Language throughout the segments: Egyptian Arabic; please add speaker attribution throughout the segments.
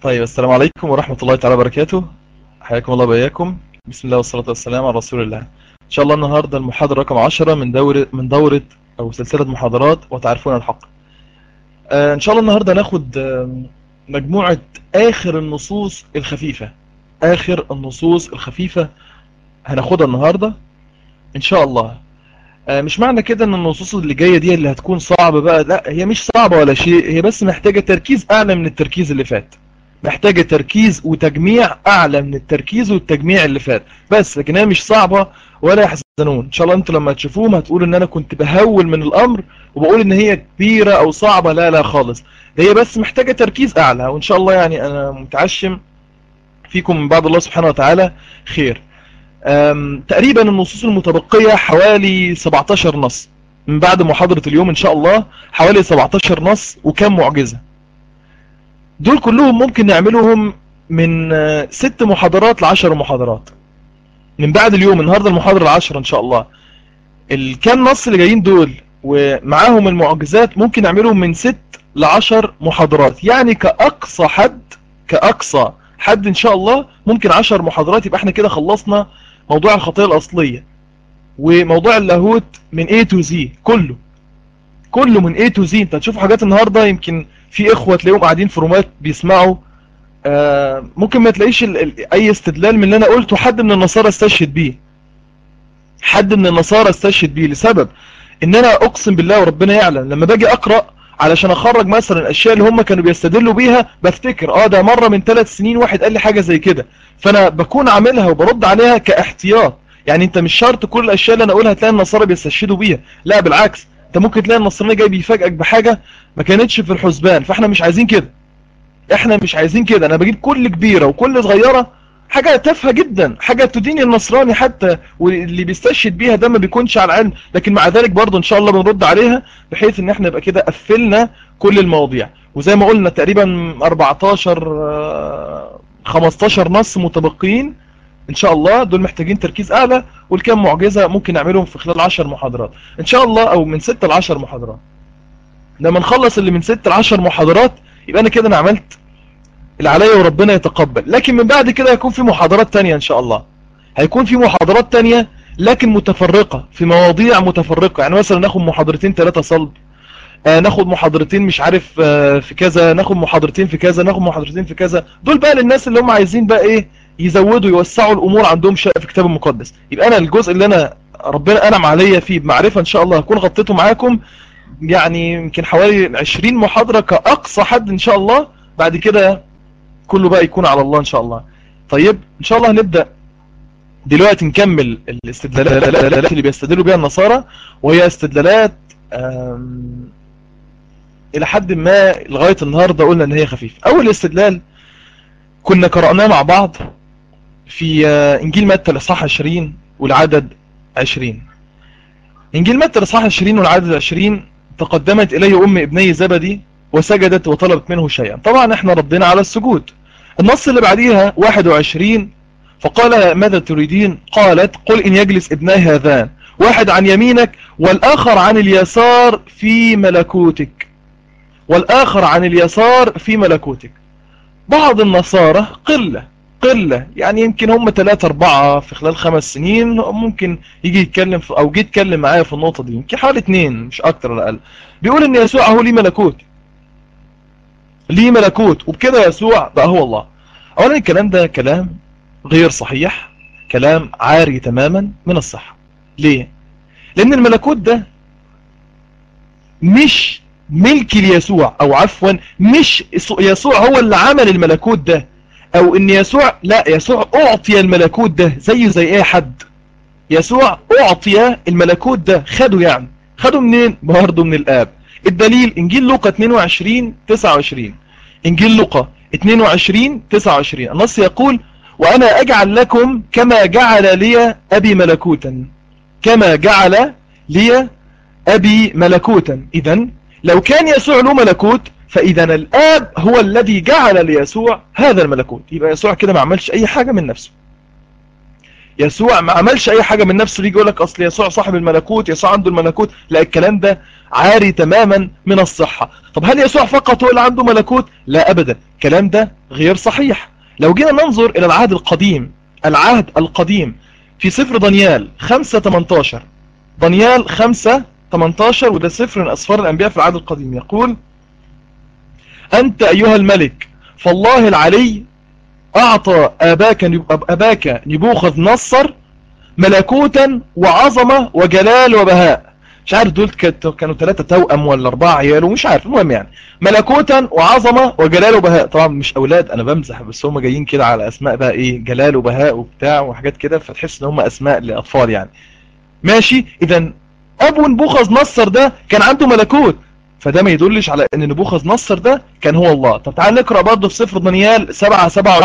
Speaker 1: طيب السلام عليكم ورحمة الله تعالى وبركاته حياكم الله وبياكم بسم الله والصلاة والسلام على رسول الله إن شاء الله النهاردة المحاضرة رقم 10 من دورة من دورة أو سلسلة محاضرات وتعرفون الحق آه إن شاء الله النهاردة ناخد آه مجموعة آخر النصوص الخفيفة آخر النصوص الخفيفة هناخدها النهاردة إن شاء الله آه مش معنى كده ان النصوص اللي جاية دي اللي هتكون صعبة بقى لا هي مش صعبة ولا شيء هي بس محتاجة تركيز أعلى من التركيز اللي فات محتاجة تركيز وتجميع أعلى من التركيز والتجميع اللي فات بس لكن هي مش صعبة ولا يحزنون إن شاء الله أنتوا لما تشوفوهم هتقولوا إن أنا كنت بهول من الأمر وبقول إن هي كبيرة أو صعبة لا لا خالص هي بس محتاجة تركيز أعلى وإن شاء الله يعني أنا متعشم فيكم من بعد الله سبحانه وتعالى خير تقريبا النصوص المتبقية حوالي 17 نص من بعد محاضرة اليوم إن شاء الله حوالي 17 نص وكم معجزة دول كلهم ممكن نعملهم من ست محاضرات لعشر محاضرات من بعد اليوم النهاردة المحاضرة العشرة ان شاء الله الكام نص اللي جايين دول ومعاهم المعجزات ممكن نعملهم من ست لعشر محاضرات يعني كأقصى حد كأقصى حد ان شاء الله ممكن عشر محاضرات يبقى احنا كده خلصنا موضوع الخطية الأصلية وموضوع اللاهوت من A to Z كله كله من A to Z انت هتشوفوا حاجات النهاردة يمكن في اخوة تلاقيهم قاعدين في رومات بيسمعوا آه ممكن ما تلاقيش ال ال اي استدلال من اللي انا قلته حد من النصارى استشهد بيه حد من النصارى استشهد بيه لسبب ان انا اقسم بالله وربنا يعلم لما باجي اقرأ علشان اخرج مثلا الاشياء اللي هم كانوا بيستدلوا بيها بفتكر اه ده مرة من ثلاث سنين واحد قال لي حاجة زي كده فانا بكون عاملها وبرد عليها كاحتياط يعني انت مش شرط كل الاشياء اللي انا اقولها تلاقي النصارى بيستشهدوا بيها لا بالعكس انت ممكن تلاقي النصراني جاي بيفاجئك بحاجة ما كانتش في الحسبان فاحنا مش عايزين كده احنا مش عايزين كده انا بجيب كل كبيرة وكل صغيرة حاجة تافهة جدا حاجة تدين النصراني حتى واللي بيستشهد بيها ده ما بيكونش على العلم لكن مع ذلك برضه ان شاء الله بنرد عليها بحيث ان احنا يبقى كده قفلنا كل المواضيع وزي ما قلنا تقريبا 14 15 نص متبقيين ان شاء الله دول محتاجين تركيز اعلى والكام معجزة ممكن نعملهم في خلال 10 محاضرات ان شاء الله او من 6 ل 10 محاضرات لما نخلص اللي من 6 ل 10 محاضرات يبقى انا كده انا عملت اللي عليا وربنا يتقبل لكن من بعد كده هيكون في محاضرات تانية ان شاء الله هيكون في محاضرات تانية لكن متفرقة في مواضيع متفرقة يعني مثلا ناخد محاضرتين ثلاثة صلب آه ناخد محاضرتين مش عارف آه في كذا ناخد محاضرتين في كذا ناخد محاضرتين في كذا دول بقى للناس اللي هم عايزين بقى ايه يزودوا يوسعوا الامور عندهم شيء في الكتاب المقدس يبقى انا الجزء اللي انا ربنا انعم عليا فيه بمعرفة ان شاء الله هكون غطيته معاكم يعني يمكن حوالي 20 محاضرة كأقصى حد ان شاء الله بعد كده كله بقى يكون على الله ان شاء الله طيب ان شاء الله هنبدأ دلوقتي نكمل الاستدلالات اللي بيستدلوا بيها النصارى وهي استدلالات الى حد ما لغاية النهاردة قلنا ان هي خفيف اول استدلال كنا قرأناه مع بعض في انجيل متى الاصحاح 20 والعدد 20 انجيل متى الاصحاح 20 والعدد 20 تقدمت الي ام ابني زبدي وسجدت وطلبت منه شيئا طبعا احنا ردينا على السجود النص اللي بعديها 21 فقال ماذا تريدين قالت قل ان يجلس ابناي هذان واحد عن يمينك والاخر عن اليسار في ملكوتك والاخر عن اليسار في ملكوتك بعض النصارى قلة قلة يعني يمكن هم ثلاثة أربعة في خلال خمس سنين ممكن يجي يتكلم في أو جي يتكلم معايا في النقطة دي يمكن حوالي اتنين مش أكتر ولا أقل بيقول إن يسوع هو ليه ملكوت ليه ملكوت وبكده يسوع بقى هو الله أولا الكلام ده كلام غير صحيح كلام عاري تماما من الصحة ليه؟ لأن الملكوت ده مش ملك ليسوع او عفوا مش يسوع هو اللي عمل الملكوت ده او ان يسوع لا يسوع اعطي الملكوت ده زيه زي اي حد يسوع اعطي الملكوت ده خده يعني خده منين برضه من الاب الدليل انجيل لوقا 22 29 انجيل لوقا 22 29 النص يقول وانا اجعل لكم كما جعل لي ابي ملكوتا كما جعل لي ابي ملكوتا اذا لو كان يسوع له ملكوت فإذا الآب هو الذي جعل ليسوع هذا الملكوت يبقى يسوع كده ما عملش أي حاجة من نفسه يسوع ما عملش اي حاجة من نفسه يجي يقول لك اصل يسوع صاحب الملكوت يسوع عنده الملكوت لا الكلام ده عاري تماما من الصحة طب هل يسوع فقط هو اللي عنده ملكوت لا ابدا الكلام ده غير صحيح لو جينا ننظر الى العهد القديم العهد القديم في سفر دانيال 5 18 دانيال 5 18 وده سفر من اسفار الانبياء في العهد القديم يقول انت ايها الملك فالله العلي اعطى اباك اباك نبوخذ نصر ملكوتا وعظمة وجلال وبهاء مش عارف دول كانوا ثلاثة توأم ولا أربعة عيال ومش عارف المهم يعني ملكوتا وعظمة وجلال وبهاء طبعا مش أولاد أنا بمزح بس هم جايين كده على أسماء بقى إيه جلال وبهاء وبتاع وحاجات كده فتحس إن هم أسماء لأطفال يعني ماشي إذا أبو نبوخذ نصر ده كان عنده ملكوت فده ما يدلش على ان نبوخذ نصر ده كان هو الله طب تعال نقرأ برضه في سفر دانيال 7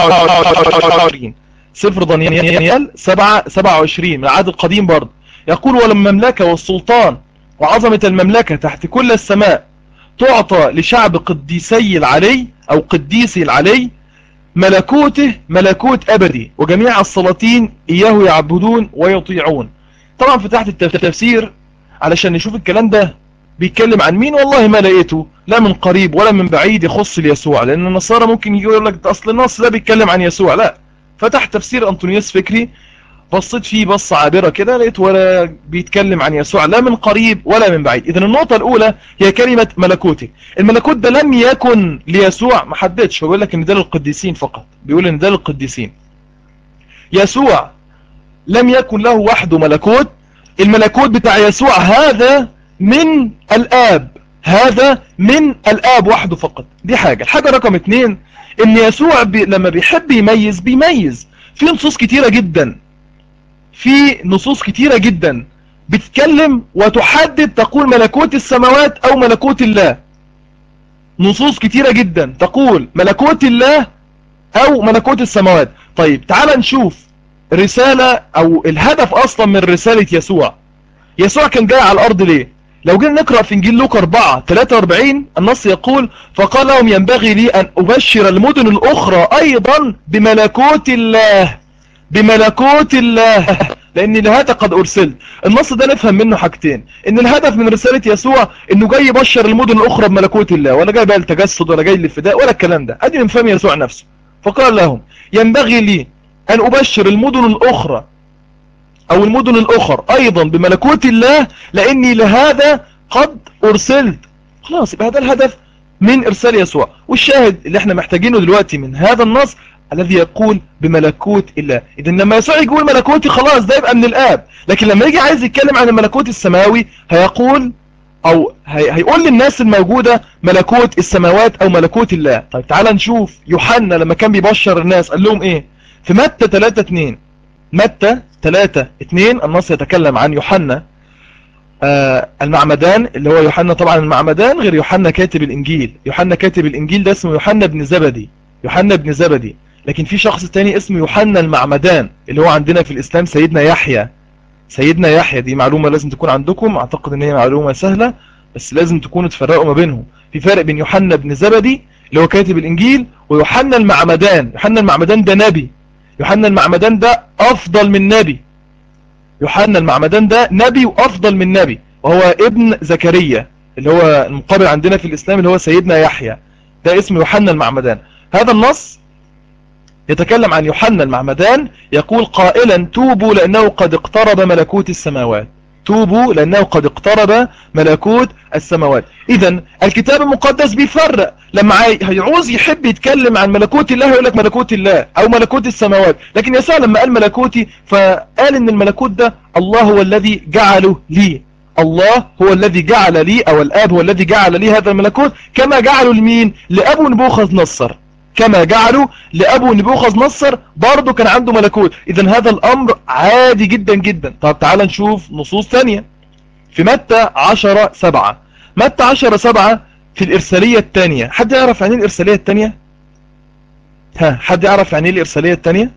Speaker 1: 27 سفر دانيال 7 27 من العهد القديم برضه يقول ولما المملكة والسلطان وعظمة المملكة تحت كل السماء تعطى لشعب قديسي العلي أو قديسي العلي ملكوته ملكوت أبدي وجميع السلاطين إياه يعبدون ويطيعون طبعا فتحت التفسير علشان نشوف الكلام ده بيتكلم عن مين والله ما لقيته لا من قريب ولا من بعيد يخص ليسوع لأن النصارى ممكن يقول لك أصل النص ده بيتكلم عن يسوع لا فتح تفسير أنطونيوس فكري بصيت فيه بصة عابرة كده لقيت ولا بيتكلم عن يسوع لا من قريب ولا من بعيد إذن النقطة الأولى هي كلمة ملكوتي الملكوت ده لم يكن ليسوع ما حددش هو بيقول لك إن ده للقديسين فقط بيقول إن ده للقديسين يسوع لم يكن له وحده ملكوت الملكوت بتاع يسوع هذا من الآب هذا من الآب وحده فقط دي حاجة الحاجة رقم اتنين ان يسوع بي لما بيحب يميز بيميز في نصوص كتيرة جدا في نصوص كتيرة جدا بتتكلم وتحدد تقول ملكوت السماوات او ملكوت الله نصوص كتيرة جدا تقول ملكوت الله او ملكوت السماوات طيب تعال نشوف رسالة او الهدف اصلا من رسالة يسوع يسوع كان جاي على الارض ليه لو جينا نقرأ في انجيل لوقا 4 43 النص يقول فقال لهم ينبغي لي ان ابشر المدن الاخرى ايضا بملكوت الله بملكوت الله لان لهذا قد ارسلت النص ده نفهم منه حاجتين ان الهدف من رسالة يسوع انه جاي يبشر المدن الاخرى بملكوت الله ولا جاي بقى التجسد ولا جاي للفداء ولا الكلام ده ادي من فهم يسوع نفسه فقال لهم ينبغي لي ان ابشر المدن الاخرى او المدن الاخر ايضا بملكوت الله لاني لهذا قد ارسلت خلاص يبقى هذا الهدف من ارسال يسوع والشاهد اللي احنا محتاجينه دلوقتي من هذا النص الذي يقول بملكوت الله اذا لما يسوع يقول ملكوتي خلاص ده يبقى من الاب لكن لما يجي عايز يتكلم عن الملكوت السماوي هيقول او هي هيقول للناس الموجودة ملكوت السماوات او ملكوت الله طيب تعال نشوف يوحنا لما كان بيبشر الناس قال لهم ايه في متى 3 2 متى 3 2 النص يتكلم عن يوحنا آه المعمدان اللي هو يوحنا طبعا المعمدان غير يوحنا كاتب الانجيل يوحنا كاتب الانجيل ده اسمه يوحنا بن زبدي يوحنا بن زبدي لكن في شخص تاني اسمه يوحنا المعمدان اللي هو عندنا في الاسلام سيدنا يحيى سيدنا يحيى دي معلومة لازم تكون عندكم اعتقد ان هي معلومة سهلة بس لازم تكونوا تفرقوا ما بينهم في فرق بين يوحنا بن زبدي اللي هو كاتب الانجيل ويوحنا المعمدان يوحنا المعمدان ده نبي يوحنا المعمدان ده افضل من نبي يوحنا المعمدان ده نبي وافضل من نبي وهو ابن زكريا اللي هو المقابل عندنا في الاسلام اللي هو سيدنا يحيى ده اسم يوحنا المعمدان هذا النص يتكلم عن يوحنا المعمدان يقول قائلا توبوا لأنه قد اقترب ملكوت السماوات توبوا لأنه قد اقترب ملكوت السماوات إذا الكتاب المقدس بيفرق لما هيعوز يحب يتكلم عن ملكوت الله يقول لك ملكوت الله أو ملكوت السماوات لكن يسوع لما قال ملكوتي فقال إن الملكوت ده الله هو الذي جعله لي الله هو الذي جعل لي أو الآب هو الذي جعل لي هذا الملكوت كما جعله لمين لأبو نبوخذ نصر كما جعلوا لأبو نبوخذ نصر برضه كان عنده ملكوت إذا هذا الأمر عادي جدا جدا طب تعال نشوف نصوص ثانية في متى 10 7 متى 10 7 في الإرسالية الثانية حد يعرف عن ايه الإرسالية الثانية ها حد يعرف عن ايه الإرسالية الثانية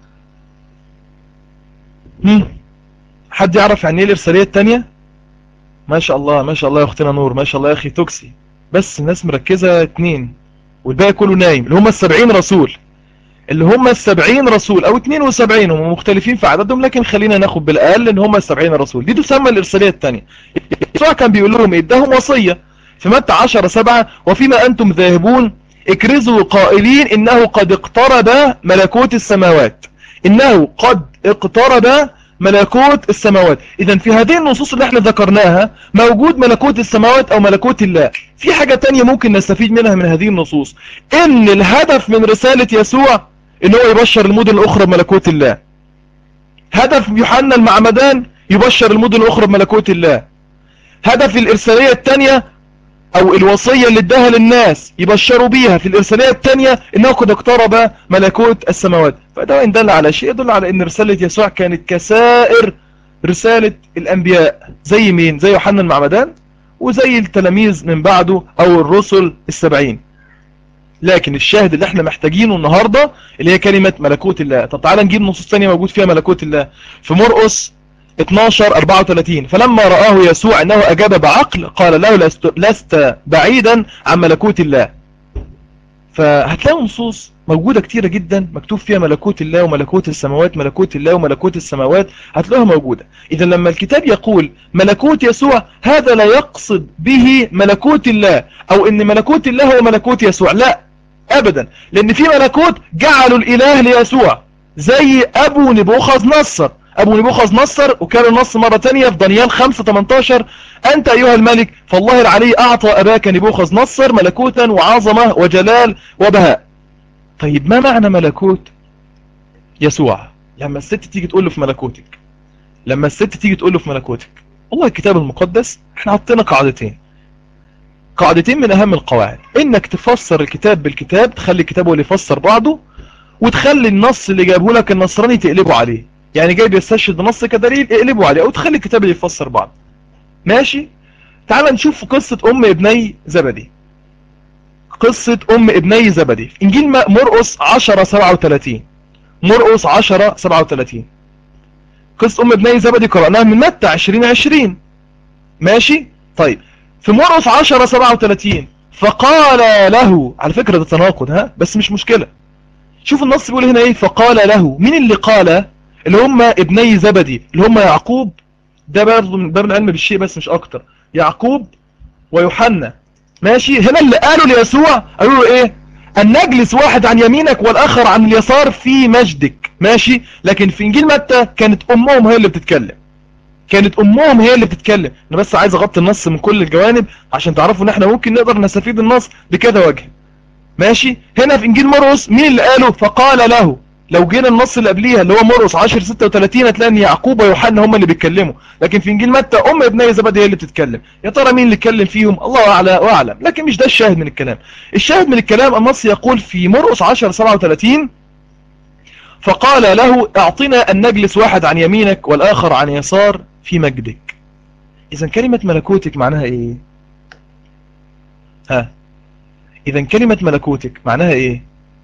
Speaker 1: هم حد يعرف عن ايه الإرسالية الثانية ما شاء الله ما شاء الله يا اختنا نور ما شاء الله يا اخي توكسي بس الناس مركزة اتنين والباقي كله نايم اللي هم السبعين رسول اللي هم السبعين رسول او 72 هم مختلفين في عددهم لكن خلينا ناخد بالاقل ان هم السبعين رسول دي تسمى الارساليه الثانيه يسوع كان بيقول لهم اداهم وصيه في متى 10 7 وفيما انتم ذاهبون اكرزوا قائلين انه قد اقترب ملكوت السماوات انه قد اقترب ملكوت السماوات اذا في هذه النصوص اللي احنا ذكرناها موجود ملكوت السماوات او ملكوت الله في حاجة تانية ممكن نستفيد منها من هذه النصوص ان الهدف من رسالة يسوع ان هو يبشر المدن الاخرى بملكوت الله هدف يوحنا المعمدان يبشر المدن الاخرى بملكوت الله هدف الارسالية التانية او الوصية اللي اداها للناس يبشروا بيها في الارسالية التانية انه قد اقترب ملكوت السماوات فده ان دل على شيء يدل على ان رسالة يسوع كانت كسائر رسالة الانبياء زي مين زي يوحنا المعمدان وزي التلاميذ من بعده او الرسل السبعين لكن الشاهد اللي احنا محتاجينه النهاردة اللي هي كلمة ملكوت الله طب تعالى نجيب نصوص ثانيه موجود فيها ملكوت الله في مرقس 12 34 فلما رآه يسوع أنه أجاب بعقل قال له لست, لست بعيدا عن ملكوت الله فهتلاقوا نصوص موجودة كتيرة جدا مكتوب فيها ملكوت الله وملكوت السماوات ملكوت الله وملكوت السماوات هتلاقوها موجودة إذا لما الكتاب يقول ملكوت يسوع هذا لا يقصد به ملكوت الله أو إن ملكوت الله هو ملكوت يسوع لا أبدا لأن في ملكوت جعلوا الإله ليسوع زي أبو نبوخذ نصر أبو نبوخذ نصر وكان النص مرة تانية في دانيال 5 18 أنت أيها الملك فالله العلي أعطى أباك نبوخذ نصر ملكوتا وعظمة وجلال وبهاء طيب ما معنى ملكوت يسوع لما الست تيجي تقول له في ملكوتك لما الست تيجي تقول له في ملكوتك والله الكتاب المقدس احنا حطينا قاعدتين قاعدتين من أهم القواعد إنك تفسر الكتاب بالكتاب تخلي الكتاب هو اللي يفسر بعضه وتخلي النص اللي جابه لك النصراني تقلبه عليه يعني جاي بيستشهد نص كدليل اقلبه عليه او تخلي الكتاب اللي يفسر بعض ماشي تعال نشوف قصة ام ابني زبدي قصة ام ابني زبدي في انجيل مرقس 10 37 مرقس 10 37 قصة ام ابني زبدي قرأناها من متى 20 20 ماشي طيب في مرقس 10 37 فقال له على فكرة ده تناقض ها بس مش مشكلة شوف النص بيقول هنا ايه فقال له مين اللي قال اللي هم ابني زبدي اللي هم يعقوب ده برضه من باب العلم بالشيء بس مش اكتر يعقوب ويوحنا ماشي هنا اللي قالوا ليسوع قالوا له ايه ان نجلس واحد عن يمينك والاخر عن اليسار في مجدك ماشي لكن في انجيل متى كانت امهم هي اللي بتتكلم كانت امهم هي اللي بتتكلم انا بس عايز اغطي النص من كل الجوانب عشان تعرفوا ان احنا ممكن نقدر نستفيد النص بكذا وجه ماشي هنا في انجيل مرقس مين اللي قاله فقال له لو جينا النص اللي قبليها اللي هو مرقس 10 36 هتلاقي ان يعقوب ويوحنا هم اللي بيتكلموا لكن في انجيل متى ام ابني زبدي هي اللي بتتكلم يا ترى مين اللي اتكلم فيهم الله اعلى واعلم لكن مش ده الشاهد من الكلام الشاهد من الكلام النص يقول في مرقس 10 37 فقال له اعطنا ان نجلس واحد عن يمينك والاخر عن يسار في مجدك اذا كلمة ملكوتك معناها ايه ها اذا كلمة ملكوتك معناها ايه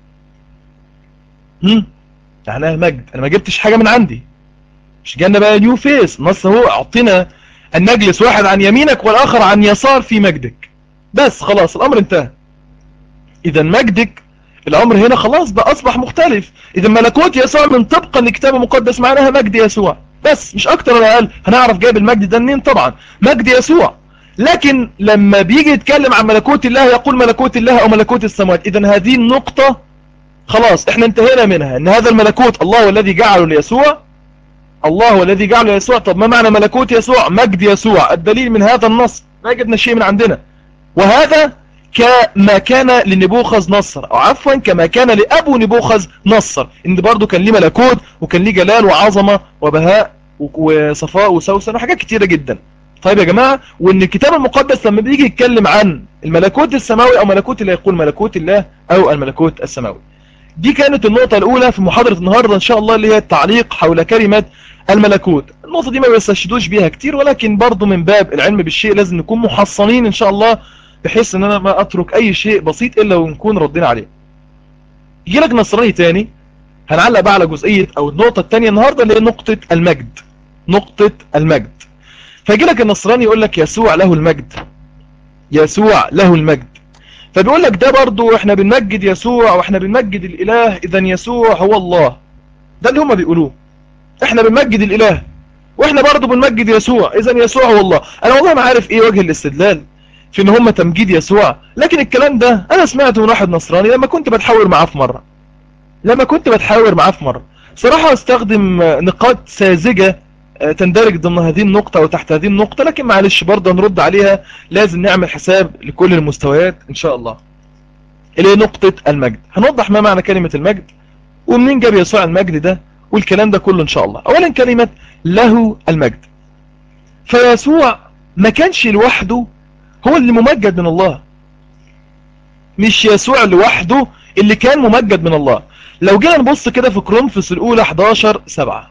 Speaker 1: هم معناها مجد انا ما جبتش حاجة من عندي مش جانا بقى نيو فيس نص هو اعطينا ان نجلس واحد عن يمينك والاخر عن يسار في مجدك بس خلاص الامر انتهى اذا مجدك الامر هنا خلاص بقى اصبح مختلف اذا ملكوت يسوع من طبقا للكتاب المقدس معناها مجد يسوع بس مش اكتر ولا اقل هنعرف جايب المجد ده منين طبعا مجد يسوع لكن لما بيجي يتكلم عن ملكوت الله يقول ملكوت الله او ملكوت السماوات اذا هذه النقطة خلاص احنا انتهينا منها ان هذا الملكوت الله هو الذي جعله ليسوع الله هو الذي جعله ليسوع طب ما معنى ملكوت يسوع مجد يسوع الدليل من هذا النص ما جبنا شيء من عندنا وهذا كما كان لنبوخذ نصر او عفوا كما كان لابو نبوخذ نصر ان برضه كان ليه ملكوت وكان ليه جلال وعظمة وبهاء وصفاء وسوسن وحاجات كتيرة جدا طيب يا جماعة وان الكتاب المقدس لما بيجي يتكلم عن الملكوت السماوي او ملكوت الله يقول ملكوت الله او الملكوت السماوي دي كانت النقطة الاولى في محاضرة النهاردة ان شاء الله اللي هي التعليق حول كلمة الملكوت النقطة دي ما بيستشهدوش بيها كتير ولكن برضو من باب العلم بالشيء لازم نكون محصنين ان شاء الله بحيث ان انا ما اترك اي شيء بسيط الا ونكون ردين عليه يجي لك نصراني تاني هنعلق بقى على جزئية او النقطة التانية النهاردة اللي هي نقطة المجد نقطة المجد فيجي لك النصراني يقول لك يسوع له المجد يسوع له المجد فبيقول لك ده برضو احنا بنمجد يسوع واحنا بنمجد الاله اذا يسوع هو الله ده اللي هم بيقولوه احنا بنمجد الاله واحنا برضو بنمجد يسوع اذا يسوع هو الله انا والله ما عارف ايه وجه الاستدلال في ان هم تمجيد يسوع لكن الكلام ده انا سمعته من واحد نصراني لما كنت بتحاور معاه في مرة لما كنت بتحاور معاه في مرة صراحة استخدم نقاط ساذجة تندرج ضمن هذه النقطة وتحت هذه النقطة لكن معلش برضه نرد عليها لازم نعمل حساب لكل المستويات ان شاء الله اللي هي نقطة المجد هنوضح ما معنى كلمة المجد ومنين جاب يسوع المجد ده والكلام ده كله ان شاء الله اولا كلمة له المجد فيسوع ما كانش لوحده هو اللي ممجد من الله مش يسوع لوحده اللي كان ممجد من الله لو جينا نبص كده في كرونفس الاولى 11 7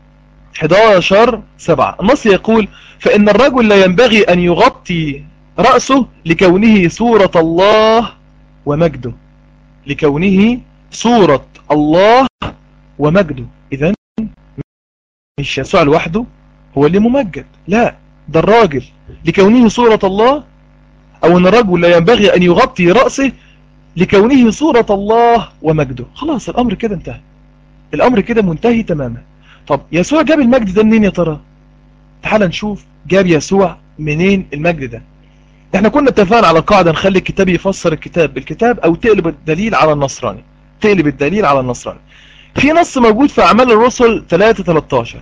Speaker 1: 11 7 النص يقول فإن الرجل لا ينبغي أن يغطي رأسه لكونه صورة الله ومجده لكونه صورة الله ومجده إذن مش يسوع لوحده هو اللي ممجد لا ده الراجل لكونه صورة الله أو أن الرجل لا ينبغي أن يغطي رأسه لكونه صورة الله ومجده خلاص الأمر كده انتهى الأمر كده منتهي تماما طب يسوع جاب المجد ده منين يا ترى تعال نشوف جاب يسوع منين المجد ده احنا كنا اتفقنا على قاعدة نخلي الكتاب يفسر الكتاب بالكتاب او تقلب الدليل على النصراني تقلب الدليل على النصراني في نص موجود في اعمال الرسل 3 13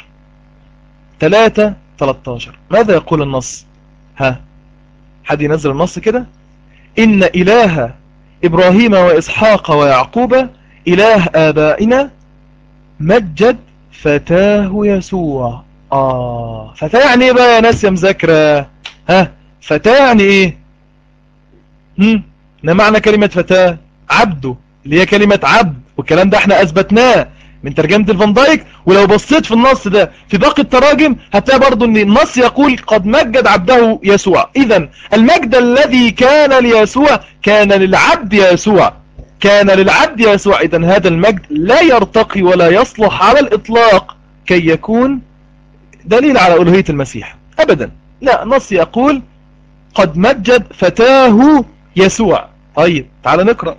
Speaker 1: 3 13 ماذا يقول النص ها حد ينزل النص كده ان اله ابراهيم واسحاق ويعقوب اله ابائنا مجد فتاه يسوع آه فتاه يعني ايه بقى يا ناس يا مذاكرة ها فتاه يعني ايه هم ما معنى كلمة فتاه عبده اللي هي كلمة عبد والكلام ده احنا اثبتناه من ترجمة الفان دايك ولو بصيت في النص ده في باقي التراجم هتلاقي برضو ان النص يقول قد مجد عبده يسوع اذا المجد الذي كان ليسوع كان للعبد يسوع كان للعبد يسوع إذن هذا المجد لا يرتقي ولا يصلح على الإطلاق كي يكون دليل على ألوهية المسيح أبدا لا نص يقول قد مجد فتاه يسوع طيب تعال نقرأ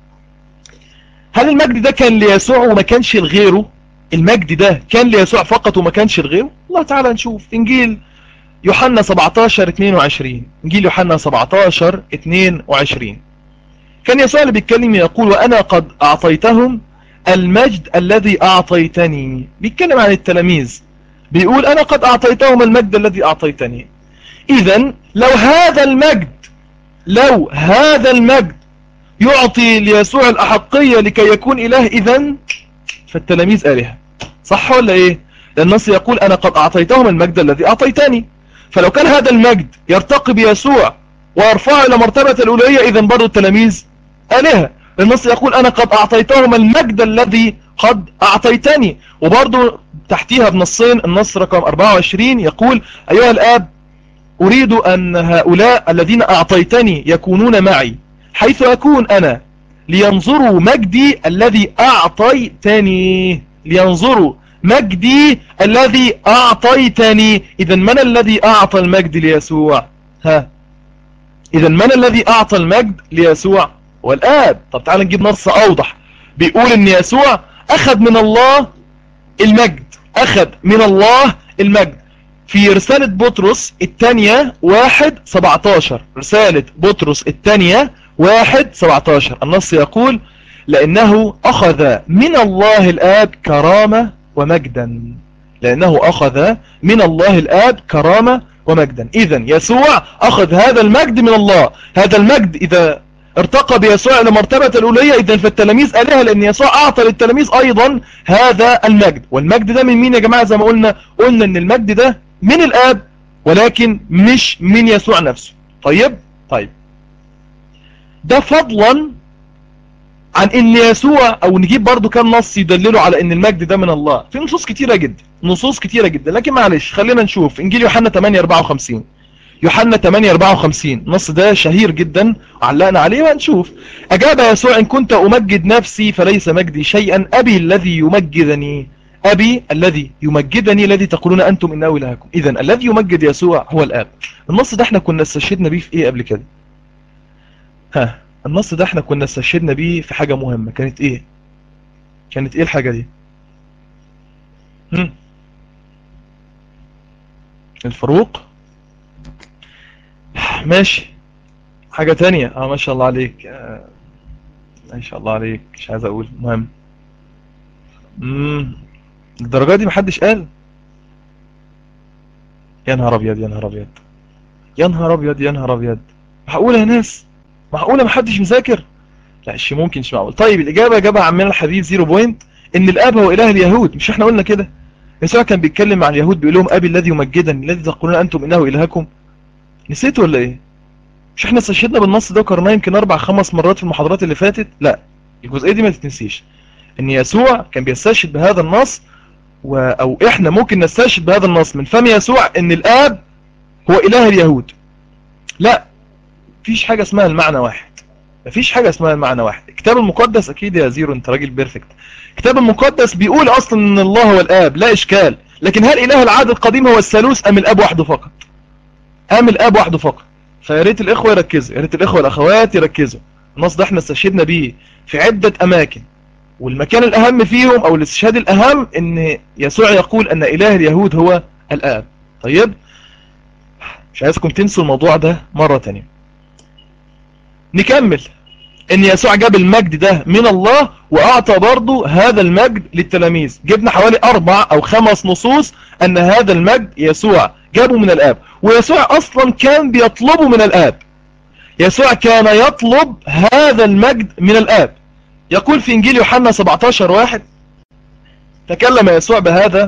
Speaker 1: هل المجد ده كان ليسوع وما كانش لغيره المجد ده كان ليسوع فقط وما كانش لغيره الله تعالى نشوف إنجيل يوحنا 17 22 إنجيل يوحنا 17 22 كان يسوع اللي بيتكلم يقول وأنا قد أعطيتهم المجد الذي أعطيتني بيتكلم عن التلاميذ بيقول أنا قد أعطيتهم المجد الذي أعطيتني إذا لو هذا المجد لو هذا المجد يعطي ليسوع الأحقية لكي يكون إله إذا فالتلاميذ آلهة صح ولا إيه لأن النص يقول أنا قد أعطيتهم المجد الذي أعطيتني فلو كان هذا المجد يرتقي بيسوع ويرفعه إلى مرتبة الأولوية إذا برضو التلاميذ آلهة النص يقول أنا قد أعطيتهم المجد الذي قد أعطيتني وبرضو تحتيها بنصين النص رقم 24 يقول أيها الآب أريد أن هؤلاء الذين أعطيتني يكونون معي حيث أكون أنا لينظروا مجدي الذي أعطيتني لينظروا مجدي الذي أعطيتني إذا من الذي أعطى المجد ليسوع ها إذا من الذي أعطى المجد ليسوع والآب طب تعال نجيب نص أوضح بيقول إن يسوع أخذ من الله المجد أخذ من الله المجد في رسالة بطرس الثانية واحد سبعتاشر رسالة بطرس الثانية واحد سبعتاشر النص يقول لأنه أخذ من الله الآب كرامة ومجدا لأنه أخذ من الله الآب كرامة ومجدا إذا يسوع أخذ هذا المجد من الله هذا المجد إذا ارتقى بيسوع إلى مرتبة الأولية إذا فالتلاميذ آلهة لأن يسوع أعطى للتلاميذ أيضا هذا المجد والمجد ده من مين يا جماعة زي ما قلنا قلنا أن المجد ده من الآب ولكن مش من يسوع نفسه طيب طيب ده فضلا عن ان يسوع او نجيب برضو كام نص يدللوا على ان المجد ده من الله في نصوص كتيرة جدا نصوص كتيرة جدا لكن معلش خلينا نشوف انجيل يوحنا 8 54 يوحنا 8 54 النص ده شهير جدا علقنا عليه وهنشوف اجاب يسوع ان كنت امجد نفسي فليس مجدي شيئا ابي الذي يمجدني ابي الذي يمجدني الذي تقولون انتم انه الهكم اذا الذي يمجد يسوع هو الاب النص ده احنا كنا استشهدنا بيه في ايه قبل كده ها النص ده احنا كنا استشهدنا بيه في حاجة مهمة كانت ايه كانت ايه الحاجة دي هم؟ الفروق ماشي حاجة تانية اه ما شاء الله عليك آه ما شاء الله عليك مش عايز اقول مهم امم الدرجة دي محدش قال يا نهار ابيض يا نهار ابيض يا نهار ابيض يا نهار ابيض معقولة يا ناس معقولة محدش مذاكر لا شيء ممكن مش معقول طيب الإجابة جابها عمنا الحبيب زيرو بوينت إن الآب هو إله اليهود مش احنا قلنا كده يسوع كان بيتكلم مع اليهود بيقول لهم أبي الذي يمجدني الذي تقولون أنتم إنه إلهكم نسيتوا ولا إيه مش احنا استشهدنا بالنص ده وكرناه يمكن أربع خمس مرات في المحاضرات اللي فاتت لا الجزئية دي ما تتنسيش إن يسوع كان بيستشهد بهذا النص و... أو إحنا ممكن نستشهد بهذا النص من فم يسوع إن الآب هو إله اليهود لا مفيش حاجة اسمها المعنى واحد مفيش حاجة اسمها المعنى واحد الكتاب المقدس اكيد يا زيرو انت راجل بيرفكت الكتاب المقدس بيقول اصلا ان الله هو الاب لا اشكال لكن هل اله العهد القديم هو الثالوث ام الاب وحده فقط ام الاب وحده فقط فيا ريت الاخوه يركزوا يا ريت الاخوه والاخوات يركزوا النص ده احنا استشهدنا بيه في عدة اماكن والمكان الاهم فيهم او الاستشهاد الاهم ان يسوع يقول ان اله اليهود هو الاب طيب مش عايزكم تنسوا الموضوع ده مرة تانية نكمل ان يسوع جاب المجد ده من الله واعطى برضو هذا المجد للتلاميذ جبنا حوالي اربع او خمس نصوص ان هذا المجد يسوع جابه من الاب ويسوع اصلا كان بيطلبه من الاب يسوع كان يطلب هذا المجد من الاب يقول في انجيل يوحنا 17 واحد تكلم يسوع بهذا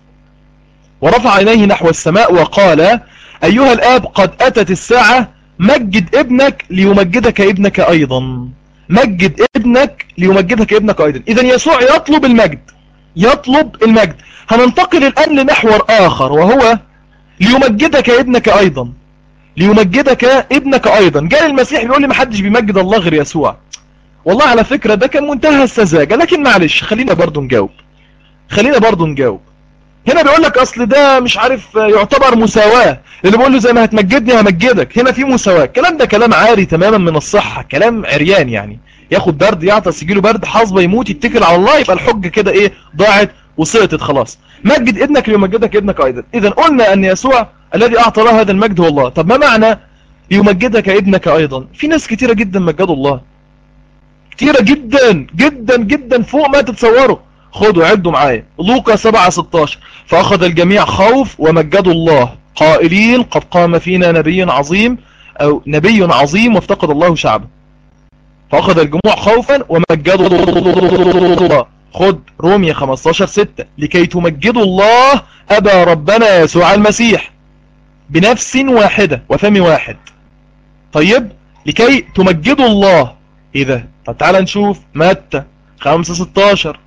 Speaker 1: ورفع عينيه نحو السماء وقال ايها الاب قد اتت الساعة مجد ابنك ليمجدك ابنك ايضا مجد ابنك ليمجدك ابنك ايضا اذا يسوع يطلب المجد يطلب المجد هننتقل الان لمحور اخر وهو ليمجدك ابنك ايضا ليمجدك ابنك ايضا جاء المسيح بيقول لي محدش بيمجد الله غير يسوع والله على فكرة ده كان منتهى السذاجة لكن معلش خلينا برضو نجاوب خلينا برضو نجاوب هنا بيقول لك اصل ده مش عارف يعتبر مساواة اللي بيقول له زي ما هتمجدني همجدك هنا في مساواة الكلام ده كلام عاري تماما من الصحة كلام عريان يعني ياخد برد يعطس يجيله برد حظبة يموت يتكل على الله يبقى الحجة كده ايه ضاعت وسقطت خلاص مجد ابنك ليمجدك ابنك ايضا اذا قلنا ان يسوع الذي اعطى له هذا المجد هو الله طب ما معنى ليمجدك ابنك ايضا في ناس كتيرة جدا مجدوا الله كتيرة جدا جدا جدا فوق ما تتصوروا خدوا عدوا معايا لوقا 7 16 فأخذ الجميع خوف ومجدوا الله قائلين قد قام فينا نبي عظيم أو نبي عظيم وافتقد الله شعبه فأخذ الجموع خوفا ومجدوا الله خد رومية 15 6 لكي تمجدوا الله أبا ربنا يسوع المسيح بنفس واحدة وفم واحد طيب لكي تمجدوا الله ايه ده طب تعال نشوف متى 5 16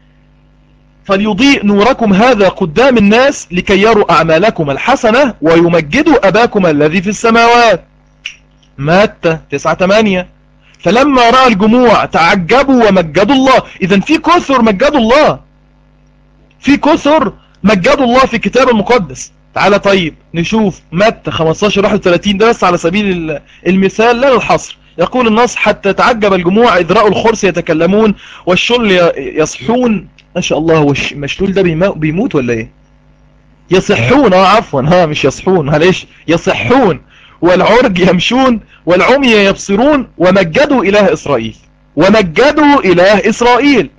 Speaker 1: فليضيء نوركم هذا قدام الناس لكي يروا أعمالكم الحسنة ويمجدوا أباكم الذي في السماوات متى 9 8 فلما رأى الجموع تعجبوا ومجدوا الله إذا في كثر مجدوا الله في كثر مجدوا الله في الكتاب المقدس تعالى طيب نشوف متى 15 31 ده بس على سبيل المثال لا للحصر يقول النص حتى تعجب الجموع إذ رأوا الخرس يتكلمون والشل يصحون ما شاء الله هو المشلول ده بيموت ولا ايه يصحون اه عفوا ها مش يصحون معلش يصحون والعرج يمشون والعمي يبصرون ومجدوا إله إسرائيل ومجدوا إله إسرائيل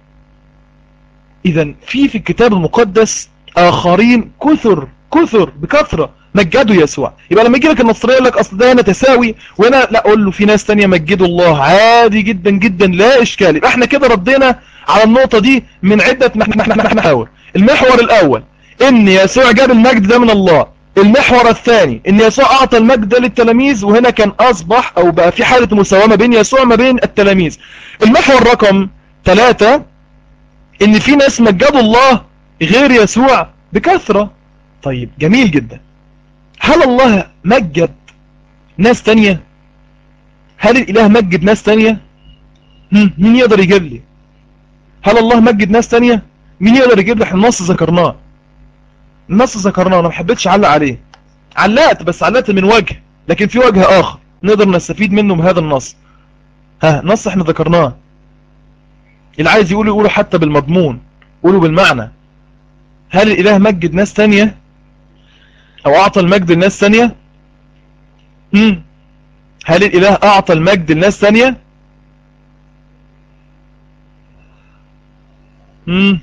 Speaker 1: إذا في في الكتاب المقدس آخرين كثر كثر بكثرة مجدوا يسوع يبقى لما يجي لك النصرية يقول لك أصل ده هنا تساوي وهنا لا أقول له في ناس تانية مجدوا الله عادي جدا جدا لا إشكال يبقى احنا كده ردينا على النقطة دي من عدة محاور المحور الأول إن يسوع جاب المجد ده من الله المحور الثاني إن يسوع أعطى المجد ده للتلاميذ وهنا كان أصبح أو بقى في حالة مساومة بين يسوع ما بين التلاميذ المحور رقم ثلاثة إن في ناس مجدوا الله غير يسوع بكثرة طيب جميل جدا هل الله مجد ناس تانية هل الإله مجد ناس تانية مين يقدر يجيب لي هل الله مجد ناس تانية مين يقدر يجيب لي احنا النص ذكرناه النص ذكرناه انا ما حبيتش اعلق عليه علقت بس علقت من وجه لكن في وجه اخر نقدر نستفيد منه بهذا النص ها نص احنا ذكرناه اللي عايز يقوله يقوله حتى بالمضمون قوله بالمعنى هل الإله مجد ناس تانية أو أعطى المجد لناس تانية مم. هل الإله أعطى المجد لناس تانية مم.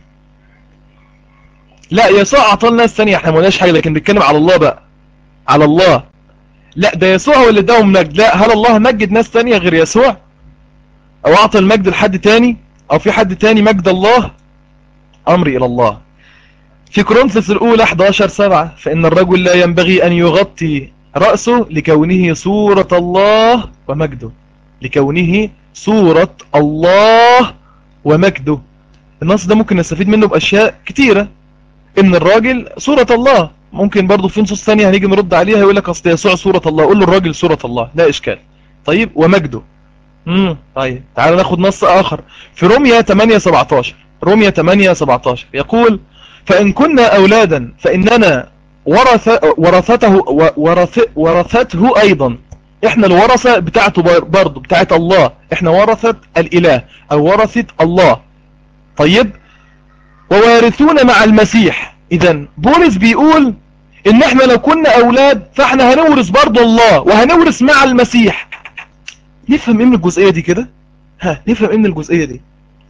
Speaker 1: لا يسوع أعطى لناس تانية احنا ما قلناش حاجة لكن بنتكلم على الله بقى على الله لا ده يسوع هو اللي اداهم مجد لا هل الله مجد ناس تانية غير يسوع او اعطى المجد لحد تاني او في حد تاني مجد الله امري الى الله في كورنثوس الاولى 11 7 فان الرجل لا ينبغي ان يغطي رأسه لكونه صورة الله ومجده لكونه صورة الله ومجده النص ده ممكن نستفيد منه بأشياء كتيرة ان الراجل صورة الله ممكن برضو في نصوص ثانية هنيجي نرد عليها يقول لك اصل يسوع صورة الله قول له الراجل صورة الله لا اشكال طيب ومجده امم طيب تعال ناخد نص اخر في روميا 8 17 روميا 8 17 يقول فان كنا اولادا فاننا ورث ورثته ورث ورثته ايضا احنا الورثة بتاعته برضو بتاعت الله احنا ورثة الاله او ورثة الله طيب ووارثون مع المسيح اذا بولس بيقول ان احنا لو كنا اولاد فاحنا هنورث برضو الله وهنورث مع المسيح نفهم ايه من الجزئية دي كده ها نفهم ايه من الجزئية دي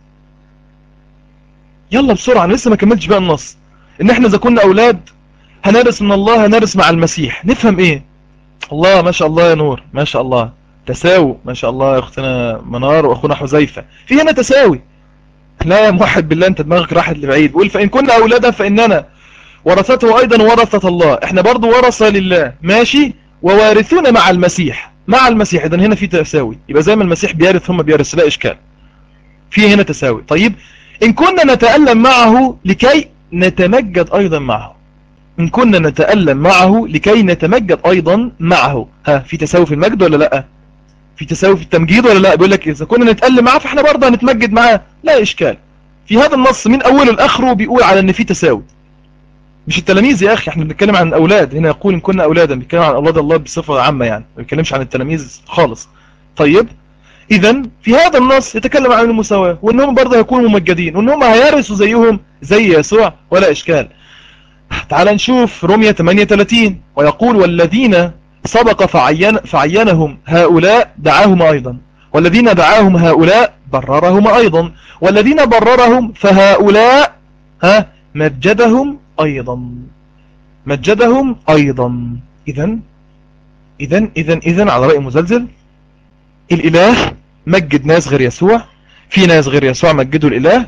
Speaker 1: يلا بسرعة انا لسه ما كملتش بقى النص ان احنا اذا كنا اولاد هنرث من الله هنرث مع المسيح نفهم ايه الله ما شاء الله يا نور ما شاء الله تساوي ما شاء الله يا اختنا منار واخونا حذيفه في هنا تساوي لا يا موحد بالله انت دماغك راحت لبعيد بقول فان كنا اولادا فاننا ورثته ايضا ورثة الله احنا برضو ورثة لله ماشي ووارثون مع المسيح مع المسيح اذا هنا في تساوي يبقى زي ما المسيح بيرث هم بيرث لا اشكال في هنا تساوي طيب ان كنا نتألم معه لكي نتمجد ايضا معه ان كنا نتألم معه لكي نتمجد ايضا معه ها في تساوي في المجد ولا لا في تساوي في التمجيد ولا لا بيقول لك اذا كنا نتألم معه فاحنا برضه هنتمجد معاه لا اشكال في هذا النص من اوله لاخره بيقول على ان في تساوي مش التلاميذ يا اخي احنا بنتكلم عن الاولاد هنا يقول ان كنا اولادا بنتكلم عن اولاد الله بصفه عامه يعني ما بنتكلمش عن التلاميذ خالص طيب اذا في هذا النص يتكلم عن المساواه وانهم برضه هيكونوا ممجدين وانهم هيرثوا زيهم زي يسوع ولا اشكال تعال نشوف رومية 38 ويقول والذين سبق فعين فعينهم هؤلاء دعاهم ايضا والذين دعاهم هؤلاء بررهم ايضا والذين بررهم فهؤلاء ها مجدهم ايضا مجدهم ايضا اذا اذا اذا اذا على رأي مزلزل الاله مجد ناس غير يسوع في ناس غير يسوع مجدوا الاله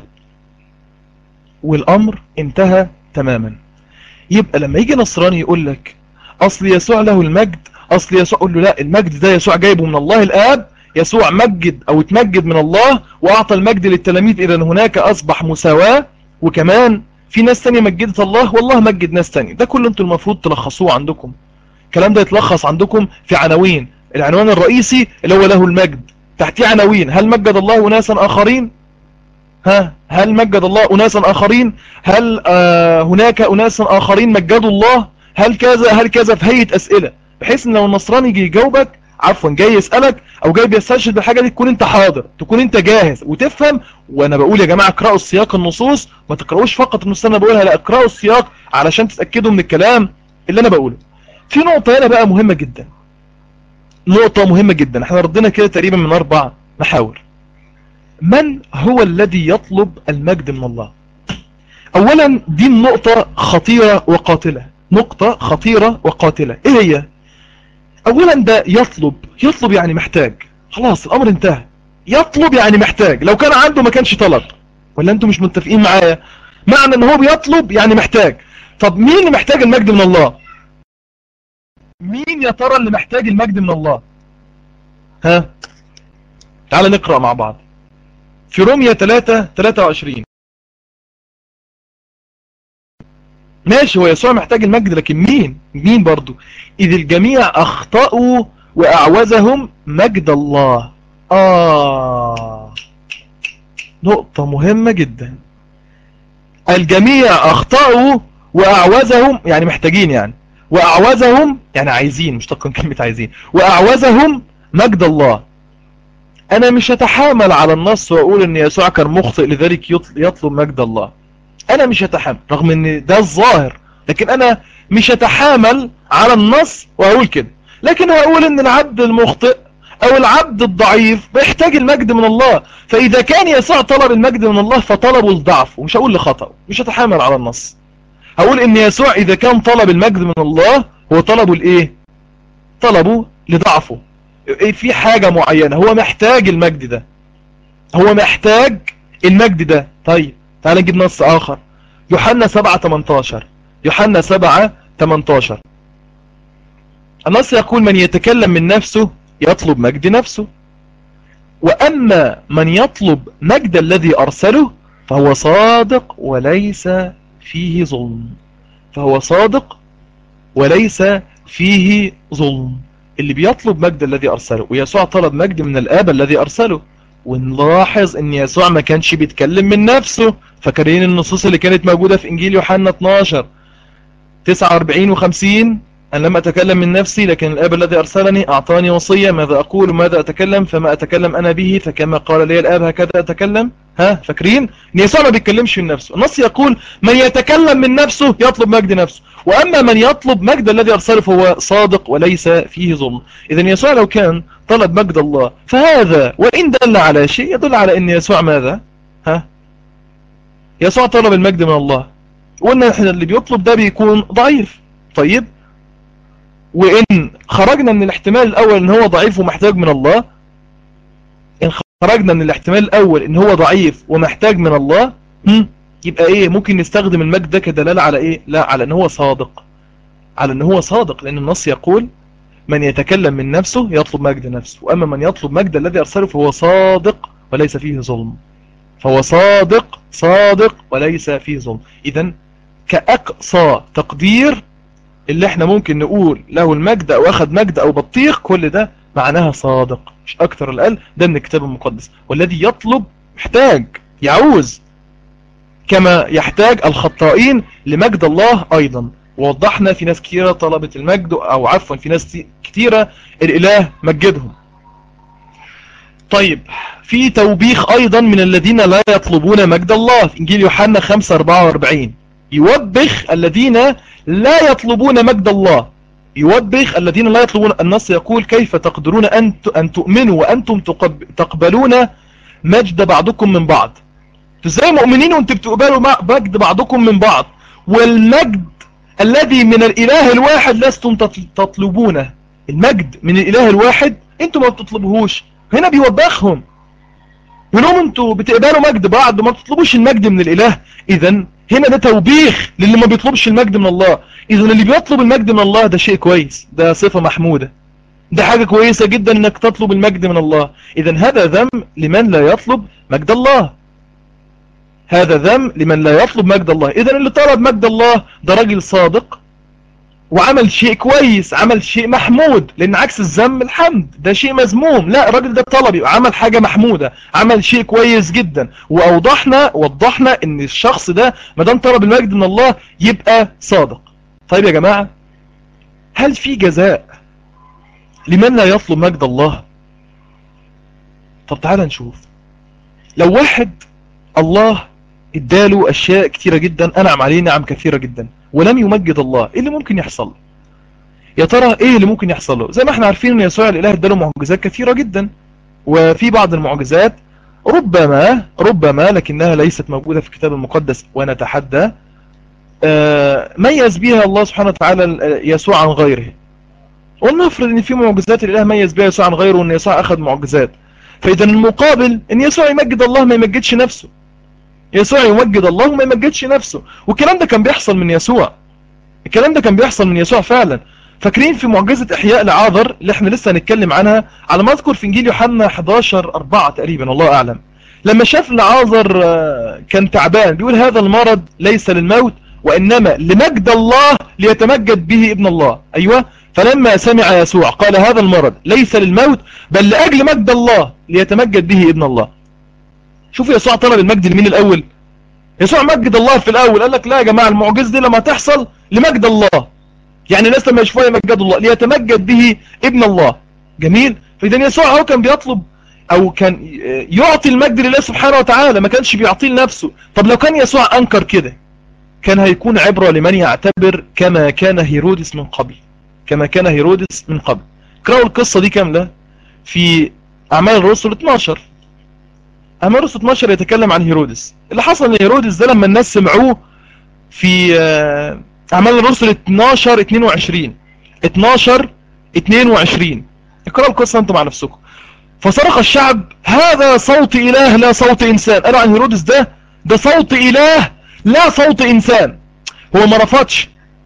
Speaker 1: والامر انتهى تماما يبقى لما يجي نصراني يقول لك اصل يسوع له المجد اصل يسوع قول له لا المجد ده يسوع جايبه من الله الاب يسوع مجد او اتمجد من الله واعطى المجد للتلاميذ اذا هناك اصبح مساواة وكمان في ناس تانية مجدت الله والله مجد ناس تانية ده كله انتوا المفروض تلخصوه عندكم الكلام ده يتلخص عندكم في عناوين العنوان الرئيسي اللي هو له المجد تحتيه عناوين هل مجد الله أناسا آخرين ها هل مجد الله أناسا آخرين هل آه هناك أناسا آخرين مجدوا الله هل كذا هل كذا في هيئة أسئلة بحيث ان لو النصراني يجي يجاوبك عفوا جاي يسألك او جاي بيستشهد بالحاجة دي تكون انت حاضر تكون انت جاهز وتفهم وانا بقول يا جماعة اقرأوا السياق النصوص ما تقرأوش فقط النصوص انا بقولها لا اقرأوا السياق علشان تتأكدوا من الكلام اللي انا بقوله في نقطة هنا بقى مهمة جدا نقطة مهمة جدا احنا ردنا كده تقريبا من اربع محاور من هو الذي يطلب المجد من الله اولا دي النقطة خطيرة وقاتلة نقطة خطيرة وقاتلة ايه هي اولا ده يطلب يطلب يعني محتاج خلاص الامر انتهى يطلب يعني محتاج لو كان عنده ما كانش طلب ولا انتوا مش متفقين معايا معنى ان هو بيطلب يعني محتاج طب مين اللي محتاج المجد من الله مين يا ترى اللي محتاج المجد من الله ها تعال نقرأ مع بعض في رومية 3 23 ماشي هو يسوع محتاج المجد لكن مين مين برضو إذ الجميع أخطأوا وأعوزهم مجد الله آه نقطة مهمة جدا الجميع أخطأوا وأعوزهم يعني محتاجين يعني وأعوزهم يعني عايزين مش تقن كلمة عايزين وأعوزهم مجد الله انا مش هتحامل على النص واقول ان يسوع كان مخطئ لذلك يطلب مجد الله انا مش هتحامل رغم ان ده الظاهر لكن انا مش هتحامل على النص واقول كده لكن هقول ان العبد المخطئ او العبد الضعيف بيحتاج المجد من الله فاذا كان يسوع طلب المجد من الله فطلبه الضعف ومش هقول لخطأ مش هتحامل على النص هقول ان يسوع اذا كان طلب المجد من الله هو طلبه لايه طلبه لضعفه في حاجة معينة هو محتاج المجد ده هو محتاج المجد ده طيب تعال نجيب نص اخر يوحنا 7 18 يوحنا 7 18 النص يقول من يتكلم من نفسه يطلب مجد نفسه وأما من يطلب مجد الذي أرسله فهو صادق وليس فيه ظلم فهو صادق وليس فيه ظلم اللي بيطلب مجد الذي أرسله ويسوع طلب مجد من الآب الذي أرسله ونلاحظ ان يسوع ما كانش بيتكلم من نفسه فاكرين النصوص اللي كانت موجودة في انجيل يوحنا 12 49 و50 أن لم أتكلم من نفسي لكن الآب الذي أرسلني أعطاني وصية ماذا أقول وماذا أتكلم فما أتكلم أنا به فكما قال لي الآب هكذا أتكلم ها فاكرين ان يسوع ما بيتكلمش من نفسه النص يقول من يتكلم من نفسه يطلب مجد نفسه وأما من يطلب مجد الذي أرسله فهو صادق وليس فيه ظلم إذا يسوع لو كان طلب مجد الله فهذا وإن دل على شيء يدل على أن يسوع ماذا ها يسوع طلب المجد من الله وأن اللي بيطلب ده بيكون ضعيف طيب وإن خرجنا من الاحتمال الأول إن هو ضعيف ومحتاج من الله إن خرجنا من الاحتمال الأول إن هو ضعيف ومحتاج من الله يبقى إيه ممكن نستخدم المجد ده كدلالة على إيه لا على إن هو صادق على إن هو صادق لأن النص يقول من يتكلم من نفسه يطلب مجد نفسه وأما من يطلب مجد الذي أرسله فهو صادق وليس فيه ظلم فهو صادق صادق وليس فيه ظلم إذا كأقصى تقدير اللي احنا ممكن نقول له المجد او اخذ مجد او بطيخ كل ده معناها صادق مش اكتر الأقل ده من الكتاب المقدس والذي يطلب محتاج يعوز كما يحتاج الخطائين لمجد الله ايضا ووضحنا في ناس كثيرة طلبت المجد او عفوا في ناس كثيرة الاله مجدهم طيب في توبيخ ايضا من الذين لا يطلبون مجد الله في انجيل يوحنا 5 44 يوبخ الذين لا يطلبون مجد الله يوبخ الذين لا يطلبون النص يقول كيف تقدرون أن أن تؤمنوا وأنتم تقبلون مجد بعضكم من بعض ازاي مؤمنين وانتم بتقبلوا مجد بعضكم من بعض والمجد الذي من الإله الواحد لستم تطلبونه المجد من الإله الواحد انتم ما بتطلبوهوش هنا بيوبخهم يقول لهم انتوا بتقبلوا مجد بعض وما بتطلبوش المجد من الإله إذا هنا ده توبيخ للي ما بيطلبش المجد من الله إذا اللي بيطلب المجد من الله ده شيء كويس ده صفة محمودة ده حاجة كويسة جدا انك تطلب المجد من الله إذا هذا ذم لمن لا يطلب مجد الله هذا ذم لمن لا يطلب مجد الله إذا اللي طلب مجد الله ده راجل صادق وعمل شيء كويس عمل شيء محمود لان عكس الذم الحمد ده شيء مذموم لا الراجل ده طلب عمل حاجة محمودة عمل شيء كويس جدا واوضحنا وضحنا ان الشخص ده ما دام طلب المجد من الله يبقى صادق طيب يا جماعة هل في جزاء لمن لا يطلب مجد الله طب تعالى نشوف لو واحد الله اداله اشياء كتيرة جدا انعم عليه نعم كثيرة جدا ولم يمجد الله ايه اللي ممكن يحصل له يا ترى ايه اللي ممكن يحصل له زي ما احنا عارفين ان يسوع الاله اداله معجزات كثيرة جدا وفي بعض المعجزات ربما ربما لكنها ليست موجودة في الكتاب المقدس ونتحدى آه، ميز بها الله سبحانه وتعالى يسوع عن غيره ولنفرض ان في معجزات الاله ميز بها يسوع عن غيره وان يسوع اخذ معجزات فاذا المقابل ان يسوع يمجد الله ما يمجدش نفسه يسوع يمجد الله وما يمجدش نفسه والكلام ده كان بيحصل من يسوع الكلام ده كان بيحصل من يسوع فعلا فاكرين في معجزة احياء لعاذر اللي احنا لسه هنتكلم عنها على ما اذكر في انجيل يوحنا 11 4 تقريبا والله اعلم لما شاف لعاذر آه، كان تعبان بيقول هذا المرض ليس للموت وانما لمجد الله ليتمجد به ابن الله ايوه فلما سمع يسوع قال هذا المرض ليس للموت بل لاجل مجد الله ليتمجد به ابن الله شوف يسوع طلب المجد لمين الاول يسوع مجد الله في الاول قال لك لا يا جماعة المعجزة دي لما تحصل لمجد الله يعني الناس لما يشوفوها يمجدوا الله ليتمجد به ابن الله جميل فاذا يسوع هو كان بيطلب او كان يعطي المجد لله سبحانه وتعالى ما كانش بيعطيه لنفسه طب لو كان يسوع انكر كده كان هيكون عبرة لمن يعتبر كما كان هيرودس من قبل كما كان هيرودس من قبل اقرأوا القصة دي كاملة في أعمال الرسل 12 أعمال الرسل 12 يتكلم عن هيرودس اللي حصل ان هيرودس ده لما الناس سمعوه في أعمال الرسل 12 22 12 22 اقرأوا القصة انتم مع نفسكم فصرخ الشعب هذا صوت إله لا صوت إنسان قالوا عن هيرودس ده ده صوت إله لا صوت إنسان هو ما رفضش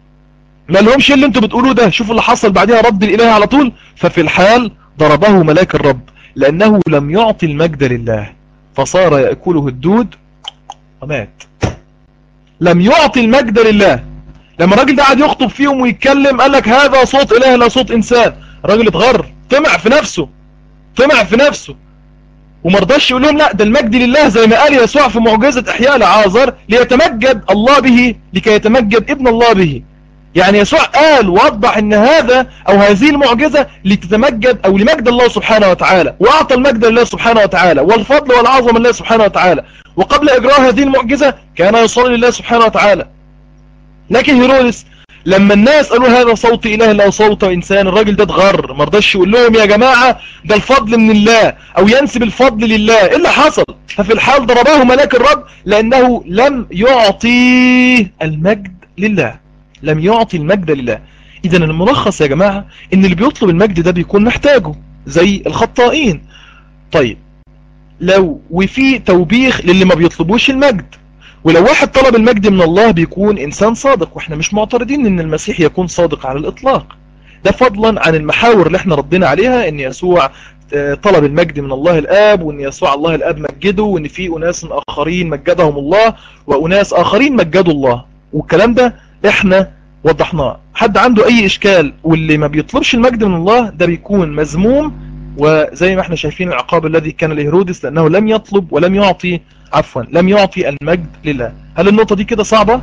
Speaker 1: ما لهمش اللي انتوا بتقولوه ده شوفوا اللي حصل بعدها رد الإله على طول ففي الحال ضربه ملاك الرب لأنه لم يعطي المجد لله فصار يأكله الدود ومات لم يعطي المجد لله لما الراجل ده قعد يخطب فيهم ويتكلم قال لك هذا صوت إله لا صوت إنسان الراجل اتغر طمع في نفسه طمع في نفسه ومرضاش يقول لهم لا ده المجد لله زي ما قال يسوع في معجزة احياء لعازر ليتمجد الله به لكي يتمجد ابن الله به يعني يسوع قال ووضح ان هذا او هذه المعجزة لتتمجد او لمجد الله سبحانه وتعالى واعطى المجد لله سبحانه وتعالى والفضل والعظم لله سبحانه وتعالى وقبل اجراء هذه المعجزة كان يصلي لله سبحانه وتعالى لكن هيرودس لما الناس قالوا هذا صوت إله لا صوت إنسان الراجل ده اتغر ما رضاش يقول لهم يا جماعة ده الفضل من الله أو ينسب الفضل لله إيه اللي حصل ففي الحال ضربه ملاك الرب لأنه لم يعطي المجد لله لم يعطي المجد لله إذا الملخص يا جماعة إن اللي بيطلب المجد ده بيكون محتاجه زي الخطائين طيب لو وفي توبيخ للي ما بيطلبوش المجد ولو واحد طلب المجد من الله بيكون إنسان صادق وإحنا مش معترضين إن المسيح يكون صادق على الإطلاق ده فضلا عن المحاور اللي احنا ردينا عليها إن يسوع طلب المجد من الله الآب وإن يسوع الله الآب مجده وإن في أناس آخرين مجدهم الله وأناس آخرين مجدوا الله والكلام ده إحنا وضحناه حد عنده أي إشكال واللي ما بيطلبش المجد من الله ده بيكون مذموم وزي ما احنا شايفين العقاب الذي كان لهيرودس لأنه لم يطلب ولم يعطي عفوا لم يعطي المجد لله هل النقطة دي كده صعبة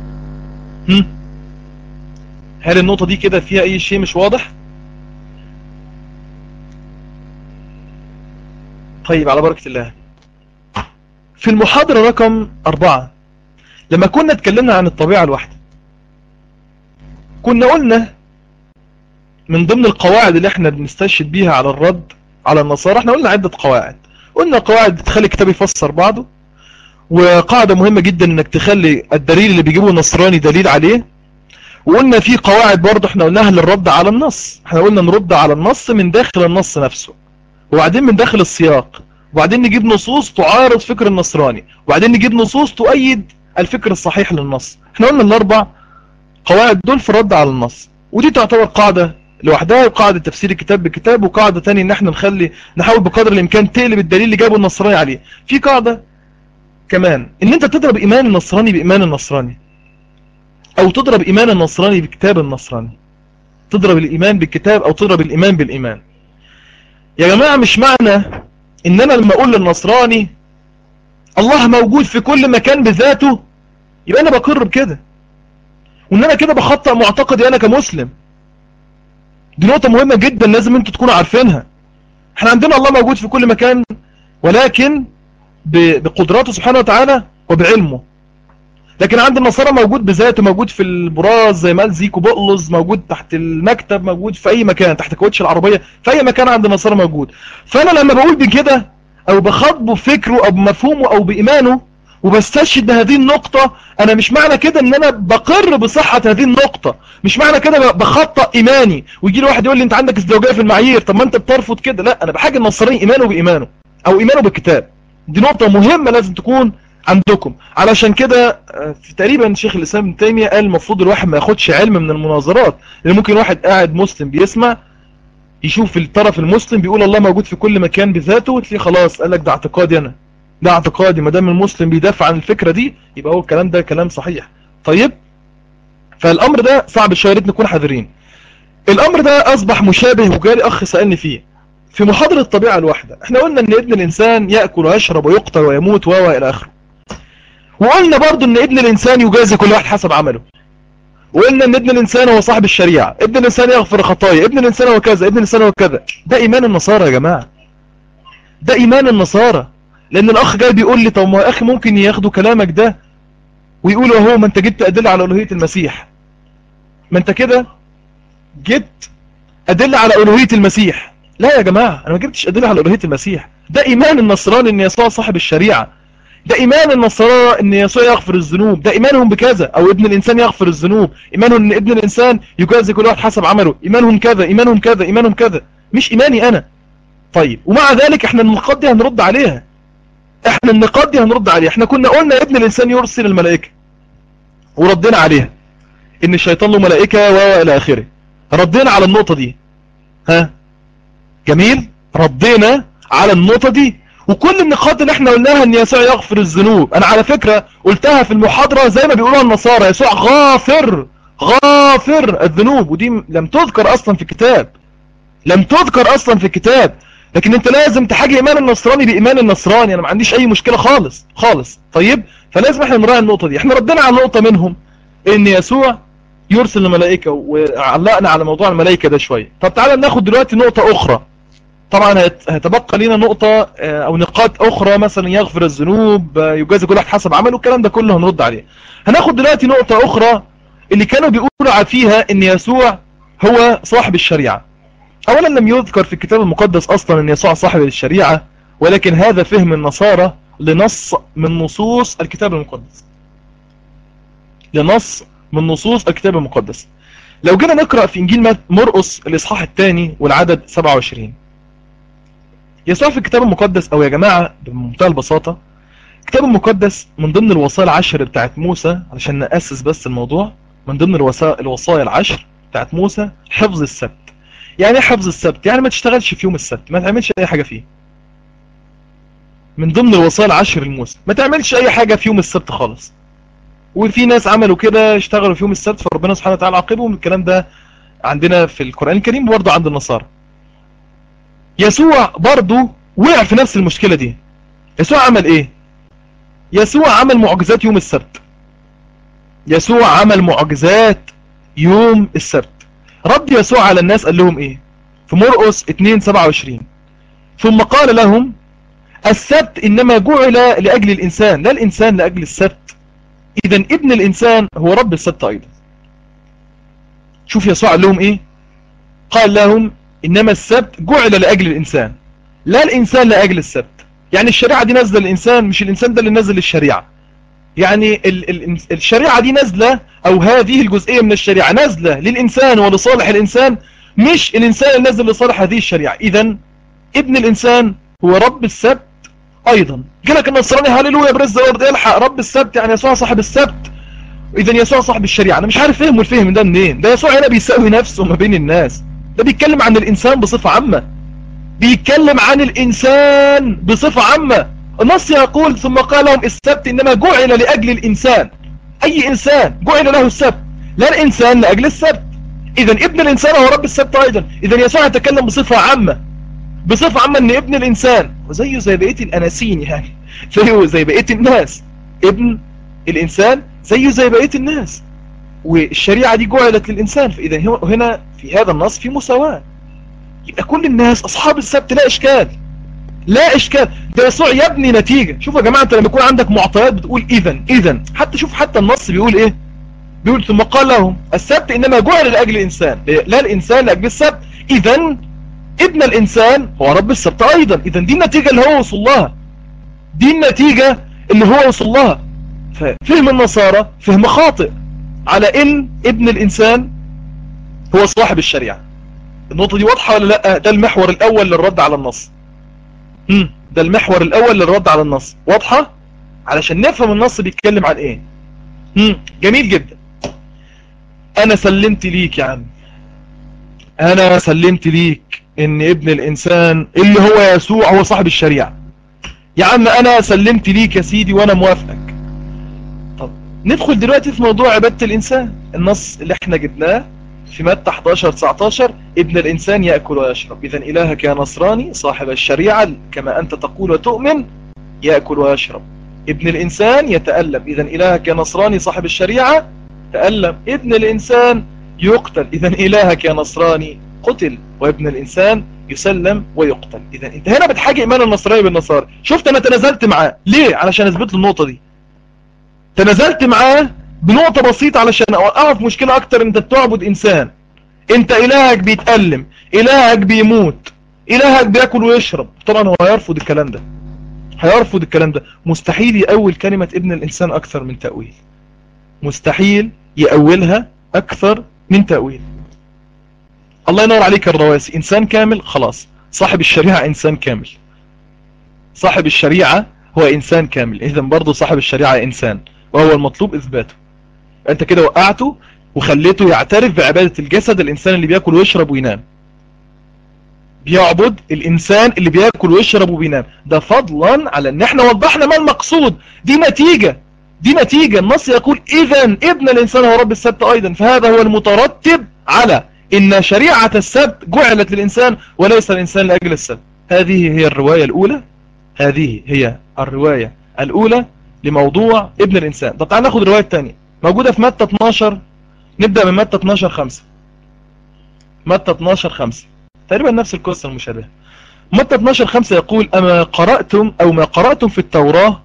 Speaker 1: هم؟ هل النقطة دي كده فيها اي شيء مش واضح طيب على بركة الله في المحاضرة رقم أربعة لما كنا اتكلمنا عن الطبيعة الواحدة كنا قلنا من ضمن القواعد اللي احنا بنستشهد بيها على الرد على النصارى احنا قلنا عدة قواعد قلنا قواعد تخلي الكتاب يفسر بعضه وقاعدة مهمة جدا انك تخلي الدليل اللي بيجيبه النصراني دليل عليه وقلنا في قواعد برضه احنا قلناها للرد على النص احنا قلنا نرد على النص من داخل النص نفسه وبعدين من داخل السياق وبعدين نجيب نصوص تعارض فكر النصراني وبعدين نجيب نصوص تؤيد الفكر الصحيح للنص احنا قلنا الاربع قواعد دول في الرد على النص ودي تعتبر قاعدة لوحدها وقاعدة تفسير الكتاب بكتاب وقاعدة تانية ان احنا نخلي نحاول بقدر الامكان تقلب الدليل اللي جابه النصراني عليه في قاعدة كمان ان انت تضرب ايمان النصراني بايمان النصراني او تضرب ايمان النصراني بكتاب النصراني تضرب الايمان بالكتاب او تضرب الايمان بالايمان يا جماعة مش معنى ان انا لما اقول للنصراني الله موجود في كل مكان بذاته يبقى انا بقر بكده وان انا كده بخطأ معتقدي انا كمسلم دي نقطة مهمة جدا لازم انتوا تكونوا عارفينها احنا عندنا الله موجود في كل مكان ولكن بقدراته سبحانه وتعالى وبعلمه لكن عند النصارى موجود بذاته موجود في البراز زي ما قال زيكو بقلز موجود تحت المكتب موجود في اي مكان تحت كوتش العربية في اي مكان عند النصارى موجود فانا لما بقول بكده او بخاطبه بفكره او بمفهومه او بايمانه وبستشهد بهذه النقطة انا مش معنى كده ان انا بقر بصحة هذه النقطة مش معنى كده بخطأ ايماني ويجي لي واحد يقول لي انت عندك ازدواجية في المعايير طب ما انت بترفض كده لا انا بحاجة النصراني ايمانه بايمانه او ايمانه بالكتاب دي نقطة مهمة لازم تكون عندكم علشان كده في تقريبا شيخ الاسلام ابن تيمية قال المفروض الواحد ما ياخدش علم من المناظرات لان ممكن واحد قاعد مسلم بيسمع يشوف الطرف المسلم بيقول الله موجود في كل مكان بذاته وتلاقيه خلاص قال لك ده اعتقادي انا ده اعتقادي ما دام المسلم بيدافع عن الفكرة دي يبقى هو الكلام ده كلام صحيح طيب فالامر ده صعب شويه ريت نكون حذرين الامر ده اصبح مشابه وجالي اخ سالني فيه في محاضرة الطبيعة الواحدة احنا قلنا ان ابن الانسان يأكل ويشرب ويقتل ويموت و الى اخره وقلنا برضو ان ابن الانسان يجازي كل واحد حسب عمله وقلنا ان ابن الانسان هو صاحب الشريعة ابن الانسان يغفر خطايا ابن الانسان هو كذا ابن الانسان هو كذا ده ايمان النصارى يا جماعة ده ايمان النصارى لان الاخ جاي بيقول لي طب ما يا اخي ممكن ياخدوا كلامك ده ويقولوا اهو ما انت جبت ادله على الوهيه المسيح ما انت كده جبت ادله على الوهيه المسيح لا يا جماعه انا ما جبتش ادله على الوهيه المسيح ده ايمان النصراني ان يسوع صاحب الشريعه ده ايمان النصارى ان يسوع يغفر الذنوب ده ايمانهم بكذا او ابن الانسان يغفر الذنوب ايمانهم ان ابن الانسان يجازي كل واحد حسب عمله ايمانهم كذا ايمانهم كذا ايمانهم كذا مش ايماني انا طيب ومع ذلك احنا النقاط دي هنرد عليها احنا النقاط دي هنرد عليها احنا كنا قلنا ابن الانسان يرسل الملائكه وردينا عليها ان الشيطان له ملائكه والى اخره ردينا على النقطه دي ها جميل ردينا على النقطه دي وكل النقاط اللي احنا قلناها ان يسوع يغفر الذنوب انا على فكرة قلتها في المحاضرة زي ما بيقولوها النصارى يسوع غافر غافر الذنوب ودي لم تذكر اصلا في الكتاب لم تذكر اصلا في الكتاب لكن انت لازم تحاجي ايمان النصراني بايمان النصراني انا ما عنديش اي مشكلة خالص خالص طيب فلازم احنا نراعي النقطة دي احنا ردنا على نقطة منهم ان يسوع يرسل الملائكة وعلقنا على موضوع الملائكة ده شوية طب تعالى ناخد دلوقتي نقطة اخرى طبعا هيتبقى لنا نقطة او نقاط اخرى مثلا يغفر الذنوب يجازي كل واحد حسب عمله الكلام ده كله هنرد عليه هناخد دلوقتي نقطة اخرى اللي كانوا بيقولوا فيها ان يسوع هو صاحب الشريعة اولا لم يذكر في الكتاب المقدس اصلا ان يسوع صاحب الشريعة ولكن هذا فهم النصارى لنص من نصوص الكتاب المقدس لنص من نصوص الكتاب المقدس لو جينا نقرأ في انجيل مرقس الاصحاح الثاني والعدد 27 يسوع في الكتاب المقدس او يا جماعة بمنتهى البساطة الكتاب المقدس من ضمن الوصايا العشر بتاعت موسى علشان نأسس بس الموضوع من ضمن الوصايا الوصايا العشر بتاعت موسى حفظ السبت يعني ايه حفظ السبت يعني ما تشتغلش في يوم السبت ما تعملش اي حاجة فيه من ضمن الوصايا العشر لموسى ما تعملش اي حاجة في يوم السبت خالص وفي ناس عملوا كده اشتغلوا في يوم السبت فربنا سبحانه وتعالى عاقبهم الكلام ده عندنا في القرآن الكريم وبرضه عند النصارى يسوع برضه وقع في نفس المشكلة دي يسوع عمل ايه يسوع عمل معجزات يوم السبت يسوع عمل معجزات يوم السبت رد يسوع على الناس قال لهم ايه في مرقس 2 27 ثم قال لهم السبت انما جعل لاجل الانسان لا الانسان لاجل السبت اذا ابن الانسان هو رب السبت ايضا شوف يسوع قال لهم ايه قال لهم انما السبت جعل لاجل الانسان لا الانسان لاجل السبت يعني الشريعة دي نازلة للانسان مش الانسان ده اللي نازل الشريعة يعني ال ال الشريعة دي نازلة او هذه الجزئية من الشريعة نازلة للانسان ولصالح الانسان مش الانسان اللي نازل لصالح هذه الشريعة اذا ابن الانسان هو رب السبت ايضا جالك النصراني هاليلويا برز الارض الحق رب السبت يعني يسوع صاحب السبت اذا يسوع صاحب الشريعة انا مش عارف فهمه الفهم ده منين ده يسوع هنا بيساوي نفسه ما بين الناس ده بيتكلم عن الانسان بصفة عامة بيتكلم عن الانسان بصفة عامة النص يقول ثم قال لهم السبت انما جعل لاجل الانسان اي انسان جعل له السبت لا الانسان لاجل السبت اذا ابن الانسان هو رب السبت ايضا اذا يسوع يتكلم بصفة عامة بصفة عامة ان ابن الانسان وزيه زي بقية الاناسين يعني زيه زي بقية الناس ابن الانسان زيه زي بقية الناس والشريعة دي جعلت للإنسان فإذا هنا في هذا النص في مساواة يبقى كل الناس أصحاب السبت لا إشكال لا إشكال ده يسوع يبني نتيجة شوف يا جماعة أنت لما يكون عندك معطيات بتقول إذا إذا حتى شوف حتى النص بيقول إيه بيقول ثم قال لهم السبت إنما جعل لأجل الإنسان لا الإنسان لأجل السبت إذا ابن الإنسان هو رب السبت أيضا إذا دي النتيجة اللي هو وصل لها دي النتيجة اللي هو وصل لها ففهم النصارى فهم خاطئ على ان ابن الانسان هو صاحب الشريعة النقطة دي واضحة ولا لا ده المحور الاول للرد على النص هم. ده المحور الاول للرد على النص واضحة علشان نفهم النص بيتكلم عن ايه هم. جميل جدا انا سلمت ليك يا عم انا سلمت ليك ان ابن الانسان اللي هو يسوع هو صاحب الشريعة يا عم انا سلمت ليك يا سيدي وانا موافقك ندخل دلوقتي في موضوع عبادة الإنسان النص اللي احنا جبناه في متى 11 19 ابن الإنسان يأكل ويشرب إذا إلهك يا نصراني صاحب الشريعة كما أنت تقول وتؤمن يأكل ويشرب ابن الإنسان يتألم إذا إلهك يا نصراني صاحب الشريعة تألم ابن الإنسان يقتل إذا إلهك يا نصراني قتل وابن الإنسان يسلم ويقتل اذا انت هنا بتحاجي ايمان النصراني بالنصارى شفت انا تنازلت معاه ليه علشان اثبت له النقطه دي تنازلت معاه بنقطه بسيطه علشان اوقعه في مشكله اكتر انت بتعبد انسان انت الهك بيتألم الهك بيموت الهك بياكل ويشرب طبعا هو هيرفض الكلام ده هيرفض الكلام ده مستحيل يأول كلمة ابن الإنسان أكثر من تأويل مستحيل يأولها أكثر من تأويل الله ينور عليك الرواسي إنسان كامل خلاص صاحب الشريعة إنسان كامل صاحب الشريعة هو إنسان كامل إذن برضو صاحب الشريعة إنسان وهو المطلوب إثباته أنت كده وقعته وخليته يعترف بعبادة الجسد الإنسان اللي بيأكل ويشرب وينام بيعبد الإنسان اللي بيأكل ويشرب وبينام ده فضلا على أن احنا وضحنا ما المقصود دي نتيجة دي نتيجة النص يقول إذا ابن الإنسان هو رب السبت أيضا فهذا هو المترتب على إن شريعة السبت جعلت للإنسان وليس الإنسان لأجل السبت هذه هي الرواية الأولى هذه هي الرواية الأولى لموضوع ابن الإنسان طب تعال ناخد الرواية الثانية موجودة في متى 12 نبدأ من متى 12 5 متى 12 5 تقريبا نفس القصة المشابهة متى 12 5 يقول أما قرأتم أو ما قرأتم في التوراة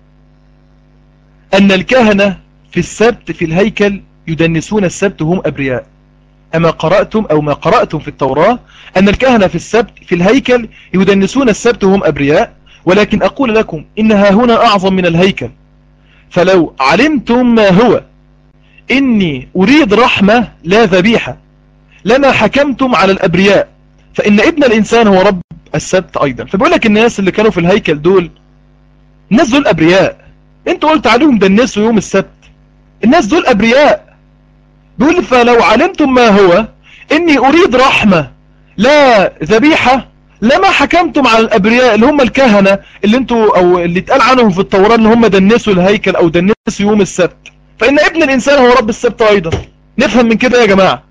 Speaker 1: أن الكهنة في السبت في الهيكل يدنسون السبت وهم أبرياء أما قرأتم أو ما قرأتم في التوراة أن الكهنة في السبت في الهيكل يدنسون السبت وهم أبرياء ولكن أقول لكم إنها هنا أعظم من الهيكل فلو علمتم ما هو إني أريد رحمة لا ذبيحة لما حكمتم على الأبرياء فإن ابن الإنسان هو رب السبت أيضا فبيقول لك الناس اللي كانوا في الهيكل دول الناس دول أبرياء انت قلت عليهم دنسوا يوم السبت الناس دول أبرياء بيقول فلو علمتم ما هو إني أريد رحمة لا ذبيحة لما حكمتم على الأبرياء اللي هم الكهنة اللي انتوا أو اللي اتقال عنهم في التوراة ان هم دنسوا الهيكل أو دنسوا يوم السبت فإن ابن الإنسان هو رب السبت أيضا نفهم من كده يا جماعة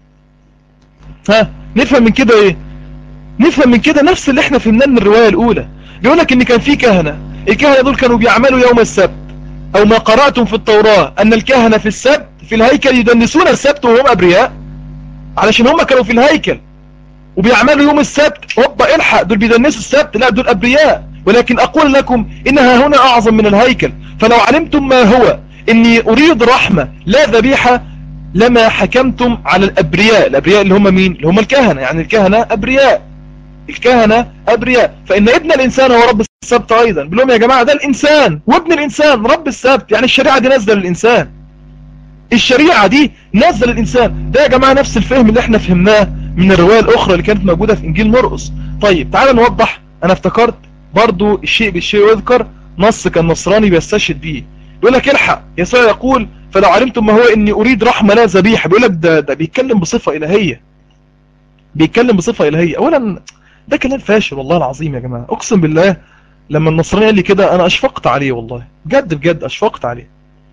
Speaker 1: ها نفهم من كده ايه نفهم من كده نفس اللي احنا فهمناه من الرواية الأولى بيقول لك ان كان في كهنة الكهنة دول كانوا بيعملوا يوم السبت أو ما قرأتم في التوراة أن الكهنة في السبت في الهيكل يدنسون السبت وهم أبرياء علشان هم كانوا في الهيكل وبيعملوا يوم السبت هوبا الحق دول بيدنسوا السبت لا دول أبرياء ولكن أقول لكم إنها هنا أعظم من الهيكل فلو علمتم ما هو إني أريد رحمة لا ذبيحة لما حكمتم على الأبرياء الأبرياء اللي هم مين اللي هم الكهنة يعني الكهنة أبرياء الكهنة أبرياء فإن ابن الإنسان هو رب السبت أيضا بلهم يا جماعة ده الإنسان وابن الإنسان رب السبت يعني الشريعة دي نازلة للإنسان الشريعة دي نازلة للإنسان ده يا جماعة نفس الفهم اللي احنا فهمناه من الرواية الأخرى اللي كانت موجودة في إنجيل مرقس طيب تعال نوضح أنا افتكرت برضو الشيء بالشيء يذكر نص كان نصراني بيستشهد بيه يقول لك الحق يسوع يقول فلو علمتم ما هو إني أريد رحمة لا ذبيحة بيقول لك ده, ده بيتكلم بصفة إلهية بيتكلم بصفة إلهية أولا ده كلام فاشل والله العظيم يا جماعة أقسم بالله لما النصراني قال لي كده أنا أشفقت عليه والله بجد بجد أشفقت عليه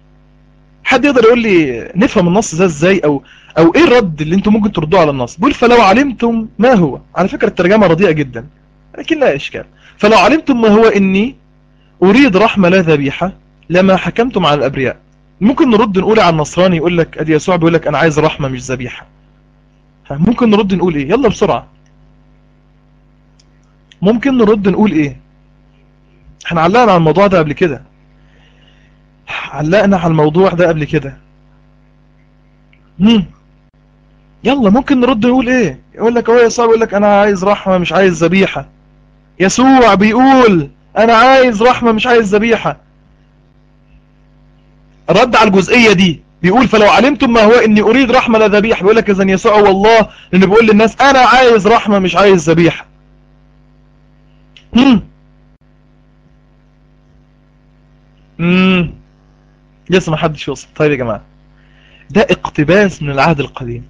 Speaker 1: حد يقدر يقول لي نفهم النص ده ازاي او او ايه الرد اللي انتم ممكن تردوه على النص بيقول فلو علمتم ما هو على فكرة الترجمة رديئة جدا لكن لا اشكال فلو علمتم ما هو اني اريد رحمة لا ذبيحة لما حكمتم على الابرياء ممكن نرد نقول على النصراني يقول لك ادي يسوع بيقول لك انا عايز رحمة مش ذبيحة ممكن نرد نقول ايه يلا بسرعة ممكن نرد نقول ايه احنا علقنا على الموضوع ده قبل كده علقنا على الموضوع ده قبل كده مم. يلا ممكن نرد نقول ايه يقول لك هو يسوع يقول لك انا عايز رحمة مش عايز ذبيحة يسوع بيقول انا عايز رحمة مش عايز ذبيحة رد على الجزئية دي بيقول فلو علمتم ما هو اني اريد رحمة لا ذبيحة بيقول لك اذا يسوع والله لانه بيقول للناس انا عايز رحمة مش عايز ذبيحة امم امم لسه ما حدش يوصل طيب يا جماعة ده اقتباس من العهد القديم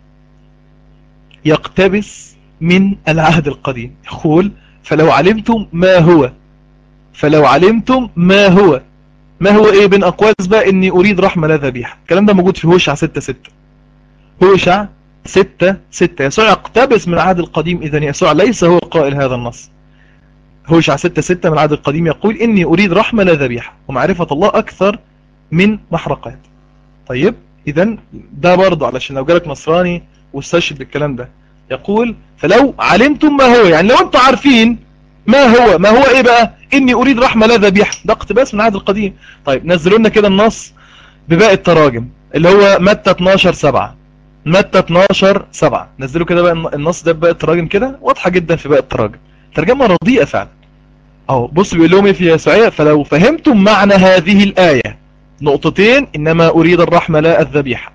Speaker 1: يقتبس من العهد القديم يقول فلو علمتم ما هو فلو علمتم ما هو ما هو ايه بين اقواس بقى اني اريد رحمة لا ذبيحة الكلام ده موجود في هوشع 6 6 هوشع 6 6 يسوع يقتبس من العهد القديم اذا يسوع ليس هو قائل هذا النص هوشع 6 6 من العهد القديم يقول اني اريد رحمة لا ذبيحة ومعرفة الله اكثر من محرقات طيب اذا ده برضه علشان لو جالك نصراني واستشهد بالكلام ده يقول فلو علمتم ما هو يعني لو انتم عارفين ما هو ما هو ايه بقى اني اريد رحمة لا ذبيحة ده اقتباس من العهد القديم طيب نزلوا لنا كده النص بباقي التراجم اللي هو متى 12 7 متى 12 7 نزلوا كده بقى النص ده بباقي التراجم كده واضحة جدا في باقي التراجم ترجمة رديئة فعلا اهو بص بيقول لهم ايه في يسوعية فلو فهمتم معنى هذه الآية نقطتين انما اريد الرحمة لا الذبيحة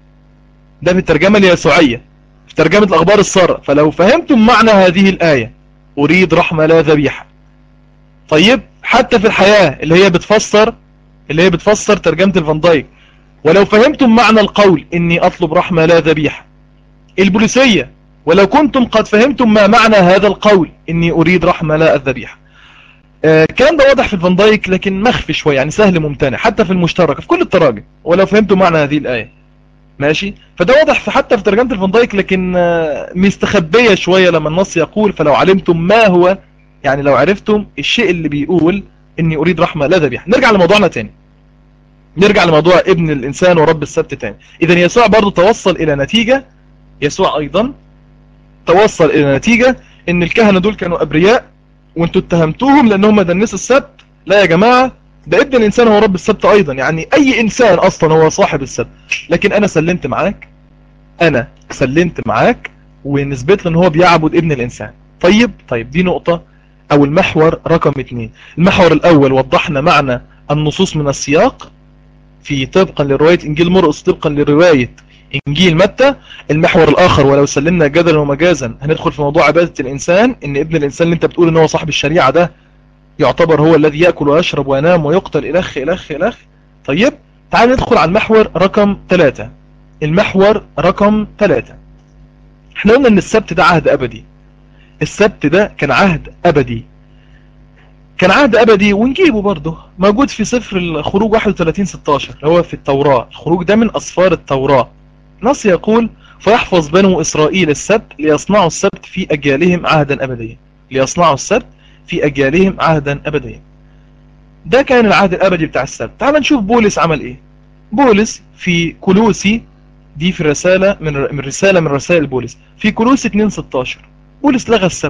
Speaker 1: ده في الترجمة اليسوعية في ترجمة الاخبار السارة فلو فهمتم معنى هذه الآية اريد رحمة لا ذبيحة طيب حتى في الحياة اللي هي بتفسر اللي هي بتفسر ترجمة الفان دايك ولو فهمتم معنى القول اني اطلب رحمة لا ذبيحة البوليسية ولو كنتم قد فهمتم ما معنى هذا القول اني اريد رحمة لا الذبيحة آه كان ده واضح في الفان دايك لكن مخفي شوية يعني سهل ممتنع حتى في المشترك في كل التراجم ولو فهمتم معنى هذه الآية ماشي فده واضح في حتى في ترجمة الفان دايك لكن آه مستخبية شوية لما النص يقول فلو علمتم ما هو يعني لو عرفتم الشيء اللي بيقول اني اريد رحمة لا ذبيحة نرجع لموضوعنا تاني نرجع لموضوع ابن الانسان ورب السبت تاني اذا يسوع برضو توصل الى نتيجة يسوع ايضا توصل الى نتيجة ان الكهنة دول كانوا ابرياء وانتوا اتهمتوهم لانهم دنسوا السبت لا يا جماعة ده ابن الانسان هو رب السبت ايضا يعني اي انسان اصلا هو صاحب السبت لكن انا سلمت معاك انا سلمت معاك ونثبت له ان هو بيعبد ابن الانسان طيب طيب دي نقطة او المحور رقم اتنين المحور الاول وضحنا معنى النصوص من السياق في طبقا لرواية انجيل مرقس طبقا لرواية انجيل متى المحور الاخر ولو سلمنا جدلا ومجازا هندخل في موضوع عبادة الانسان ان ابن الانسان اللي انت بتقول ان هو صاحب الشريعة ده يعتبر هو الذي يأكل ويشرب وينام ويقتل الخ الخ الخ طيب تعال ندخل على المحور رقم ثلاثة المحور رقم ثلاثة احنا قلنا ان السبت ده عهد ابدي السبت ده كان عهد ابدي كان عهد ابدي ونجيبه برضه موجود في سفر الخروج 31 16 اللي هو في التوراة الخروج ده من اسفار التوراة نص يقول فيحفظ بنو اسرائيل السبت ليصنعوا السبت في اجيالهم عهدا ابديا ليصنعوا السبت في اجيالهم عهدا ابديا ده كان العهد الابدي بتاع السبت تعال نشوف بولس عمل ايه بولس في كولوسي دي في رسالة من من رسالة من رسائل بولس في كولوسي 2 16 بولس لغى السبت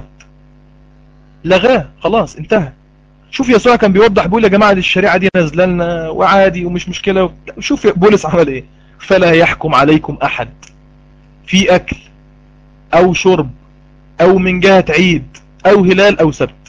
Speaker 1: لغاه خلاص انتهى شوف يسوع كان بيوضح بيقول يا جماعة دي الشريعة دي نازله لنا وعادي ومش مشكلة شوف بولس عمل ايه فلا يحكم عليكم احد في اكل او شرب او من جهة عيد او هلال او سبت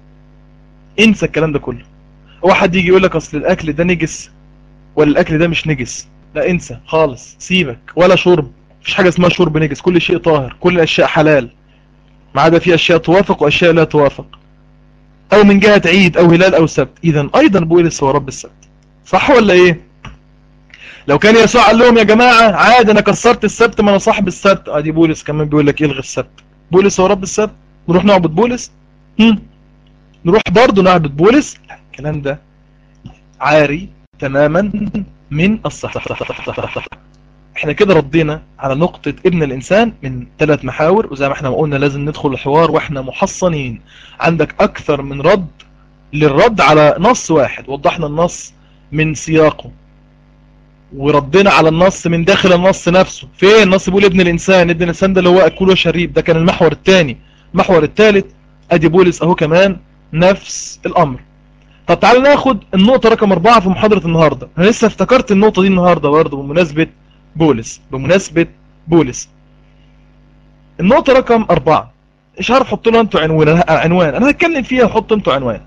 Speaker 1: انسى الكلام ده كله هو حد يجي يقول لك اصل الاكل ده نجس ولا الاكل ده مش نجس لا انسى خالص سيبك ولا شرب مفيش حاجة اسمها شرب نجس كل شيء طاهر كل الاشياء حلال ما عدا في اشياء توافق واشياء لا توافق او من جهة عيد او هلال او سبت اذا ايضا بولس هو رب السبت صح ولا ايه لو كان يسوع قال لهم يا جماعة عادي انا كسرت السبت ما انا صاحب السبت ادي بولس كمان بيقول لك الغي السبت بولس هو رب السبت نروح نعبد بولس هم. نروح برضه نعبد بولس لا الكلام ده عاري تماما من الصح احنا كده ردينا على نقطة ابن الانسان من ثلاث محاور وزي ما احنا ما قلنا لازم ندخل الحوار واحنا محصنين عندك اكثر من رد للرد على نص واحد وضحنا النص من سياقه وردنا على النص من داخل النص نفسه فين النص بيقول ابن الانسان ابن الانسان ده اللي هو اكل وشريب ده كان المحور الثاني المحور الثالث ادي بولس اهو كمان نفس الامر طب تعالى ناخد النقطة رقم اربعة في محاضرة النهاردة انا لسه افتكرت النقطة دي النهاردة برضه بمناسبة بولس بمناسبة بولس النقطة رقم اربعة مش عارف حط له انتوا عنوان عنوان انا هتكلم فيها وحط انتوا عنوان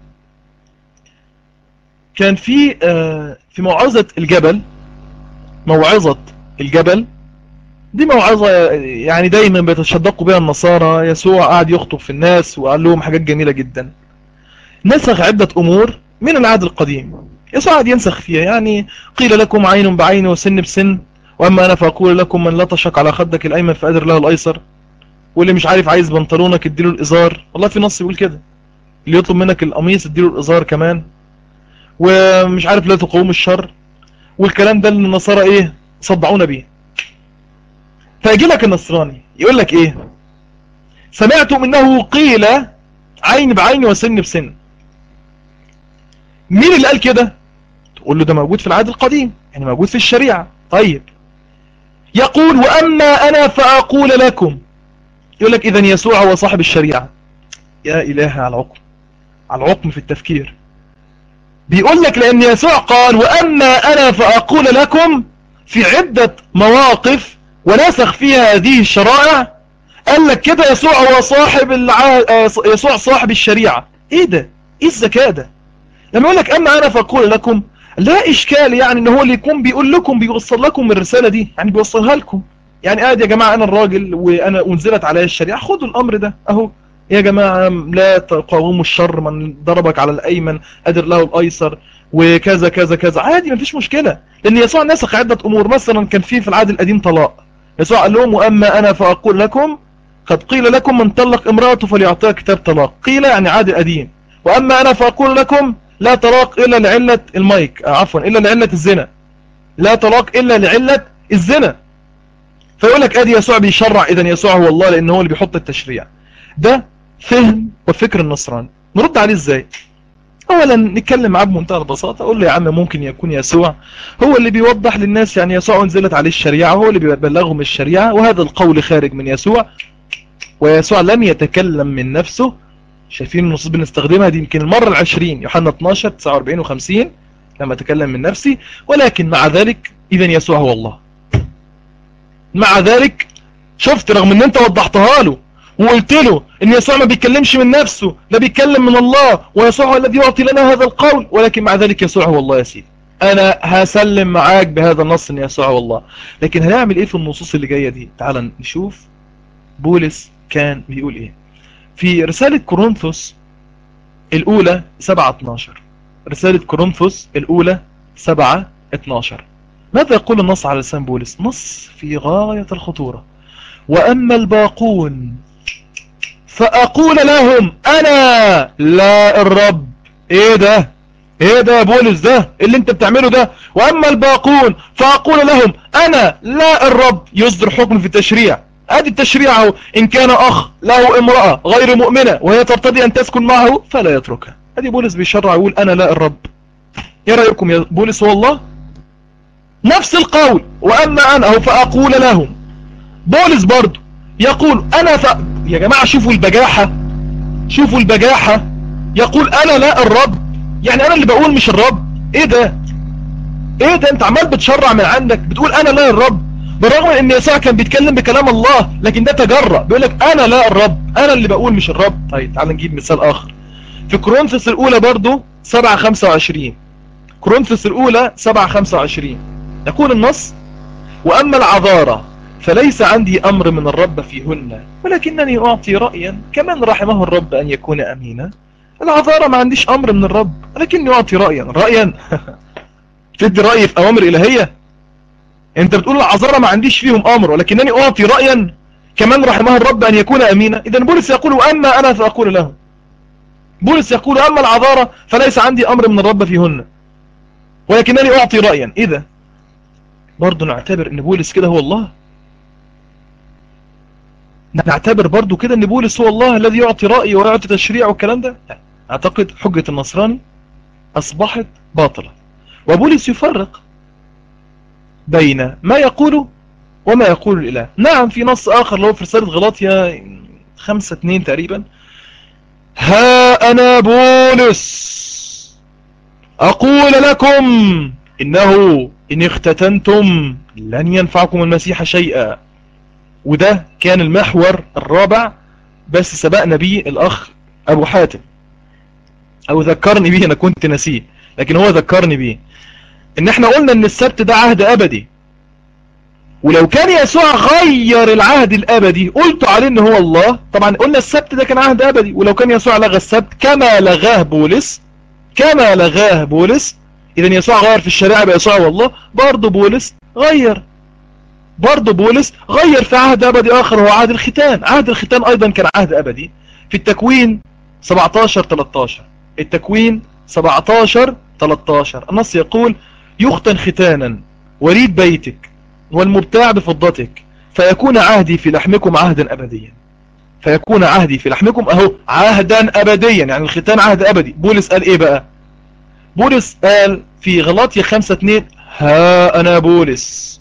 Speaker 1: كان في آه في موعظة الجبل موعظة الجبل دي موعظة يعني دايما بيتشدقوا بها النصارى يسوع قاعد يخطب في الناس وقال لهم حاجات جميلة جدا نسخ عدة امور من العهد القديم يسوع قاعد ينسخ فيها يعني قيل لكم عين بعين وسن بسن واما انا فاقول لكم من لطشك على خدك الايمن فقدر له الايسر واللي مش عارف عايز بنطلونك اديله الازار والله في نص بيقول كده اللي يطلب منك القميص اديله الازار كمان ومش عارف لا تقوم الشر والكلام ده اللي النصارى ايه صدعونا بيه فيجي لك النصراني يقول لك ايه سمعتم انه قيل عين بعين وسن بسن مين اللي قال كده تقول له ده موجود في العهد القديم يعني موجود في الشريعة طيب يقول واما انا فاقول لكم يقول لك إذا يسوع هو صاحب الشريعة يا إله على العقم على العقم في التفكير بيقول لك لأن يسوع قال وأما أنا فأقول لكم في عدة مواقف ونسخ فيها هذه الشرائع قال لك كده يسوع هو صاحب الع... يسوع صاحب الشريعة ايه ده ايه الذكاء ده لما يقول لك اما انا فاقول لكم لا اشكال يعني ان هو اللي يكون بيقول لكم بيوصل لكم الرسالة دي يعني بيوصلها لكم يعني قاعد يا جماعة انا الراجل وانا انزلت علي الشريعة خدوا الامر ده اهو يا جماعة لا تقاوموا الشر من ضربك على الايمن قادر له الايسر وكذا كذا كذا عادي مفيش مشكلة لان يسوع نسخ عدة امور مثلا كان في في العهد القديم طلاق يسوع قال لهم واما انا فاقول لكم قد قيل لكم من طلق امرأته فليعطيها كتاب طلاق قيل يعني عهد قديم واما انا فاقول لكم لا طلاق الا لعلة المايك عفوا الا لعلة الزنا لا طلاق الا لعلة الزنا فيقول لك ادي يسوع بيشرع اذا يسوع هو الله لان هو اللي بيحط التشريع ده فهم وفكر النصراني نرد عليه ازاي اولا نتكلم معاه بمنتهى البساطة اقول له يا عم ممكن يكون يسوع هو اللي بيوضح للناس يعني يسوع انزلت عليه الشريعة هو اللي بيبلغهم الشريعة وهذا القول خارج من يسوع ويسوع لم يتكلم من نفسه شايفين النصوص بنستخدمها دي يمكن المرة العشرين يوحنا 12 49 و50 لما تكلم من نفسي ولكن مع ذلك اذا يسوع هو الله مع ذلك شفت رغم ان انت وضحتها له وقلت له ان يسوع ما بيتكلمش من نفسه ده بيتكلم من الله ويسوع هو الذي يعطي لنا هذا القول ولكن مع ذلك يسوع هو الله يا سيدي انا هسلم معاك بهذا النص ان يسوع هو الله لكن هنعمل ايه في النصوص اللي جاية دي تعال نشوف بولس كان بيقول ايه في رسالة كورنثوس الاولى 7 12 رسالة كورنثوس الاولى 7 12 ماذا يقول النص على لسان بولس نص في غاية الخطورة واما الباقون فاقول لهم انا لا الرب ايه ده ايه ده يا بولس ده اللي انت بتعمله ده واما الباقون فاقول لهم انا لا الرب يصدر حكم في التشريع ادي التشريع اهو ان كان اخ له امرأة غير مؤمنة وهي ترتضي ان تسكن معه فلا يتركها ادي بولس بيشرع يقول انا لا الرب ايه رايكم يا بولس هو الله نفس القول واما انا اهو فاقول لهم بولس برضو يقول انا ف... يا جماعة شوفوا البجاحة شوفوا البجاحة يقول انا لا الرب يعني انا اللي بقول مش الرب ايه ده ايه ده انت عمال بتشرع من عندك بتقول انا لا الرب بالرغم ان يسوع كان بيتكلم بكلام الله لكن ده تجرأ بيقول لك انا لا الرب انا اللي بقول مش الرب طيب تعال نجيب مثال اخر في كورنثوس الاولى برضو 7 25 كورنثوس الاولى 7 25 يقول النص واما العذارة فليس عندي امر من الرب فيهن ولكنني اعطي رأيا كمن رحمه الرب ان يكون امينا العذارة ما عنديش امر من الرب ولكني اعطي رأيا رأيا تدي رأي في اوامر الهية انت بتقول العذارة ما عنديش فيهم امر ولكنني اعطي رأيا كمن رحمه الرب ان يكون امينا اذا بولس يقول واما انا فاقول له بولس يقول اما العذارة فليس عندي امر من الرب فيهن ولكنني اعطي رأيا اذا برضو نعتبر ان بولس كده هو الله نعتبر برضو كده ان بولس هو الله الذي يعطي رأي ويعطي تشريع والكلام ده اعتقد حجة النصراني اصبحت باطلة وبولس يفرق بين ما يقوله وما يقول الإله نعم في نص آخر لو في رسالة غلاطيا خمسة اتنين تقريبا ها أنا بولس أقول لكم إنه إن اختتنتم لن ينفعكم المسيح شيئا وده كان المحور الرابع بس سبقنا بيه الأخ أبو حاتم أو ذكرني بيه أنا كنت نسيه لكن هو ذكرني بيه ان احنا قلنا ان السبت ده عهد ابدي ولو كان يسوع غير العهد الابدي قلت عليه ان هو الله طبعا قلنا السبت ده كان عهد ابدي ولو كان يسوع لغى السبت كما لغاه بولس كما لغاه بولس اذا يسوع غير في الشريعة بيسوع والله برضه بولس غير برضه بولس غير في عهد ابدي اخر هو عهد الختان عهد الختان ايضا كان عهد ابدي في التكوين 17 13 التكوين 17 13 النص يقول يختن ختانا وريد بيتك والمبتاع بفضتك فيكون عهدي في لحمكم عهدا أبديا فيكون عهدي في لحمكم أهو عهدا أبديا يعني الختان عهد أبدي بولس قال إيه بقى بولس قال في غلاطيا 5 2 ها أنا بولس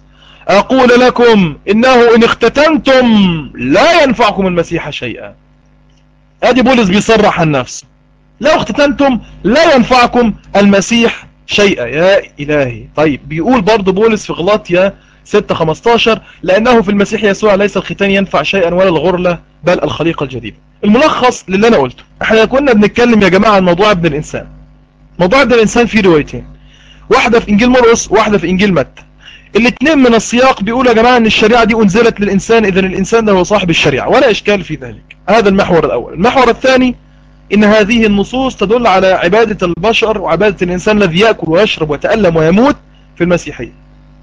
Speaker 1: أقول لكم إنه إن اختتنتم لا ينفعكم المسيح شيئا أدي بولس بيصرح عن نفسه لو اختتنتم لا ينفعكم المسيح شيئا يا إلهي طيب بيقول برضو بولس في غلاطيا 6 15 لأنه في المسيح يسوع ليس الختان ينفع شيئا ولا الغرلة بل الخليقة الجديدة الملخص للي أنا قلته احنا كنا بنتكلم يا جماعة عن موضوع ابن الإنسان موضوع ابن الإنسان فيه روايتين واحدة في إنجيل مرقس واحدة في إنجيل متى الاثنين من السياق بيقولوا يا جماعة ان الشريعة دي انزلت للإنسان اذا الإنسان ده هو صاحب الشريعة ولا إشكال في ذلك هذا المحور الأول المحور الثاني إن هذه النصوص تدل على عبادة البشر وعبادة الإنسان الذي يأكل ويشرب ويتألم ويموت في المسيحية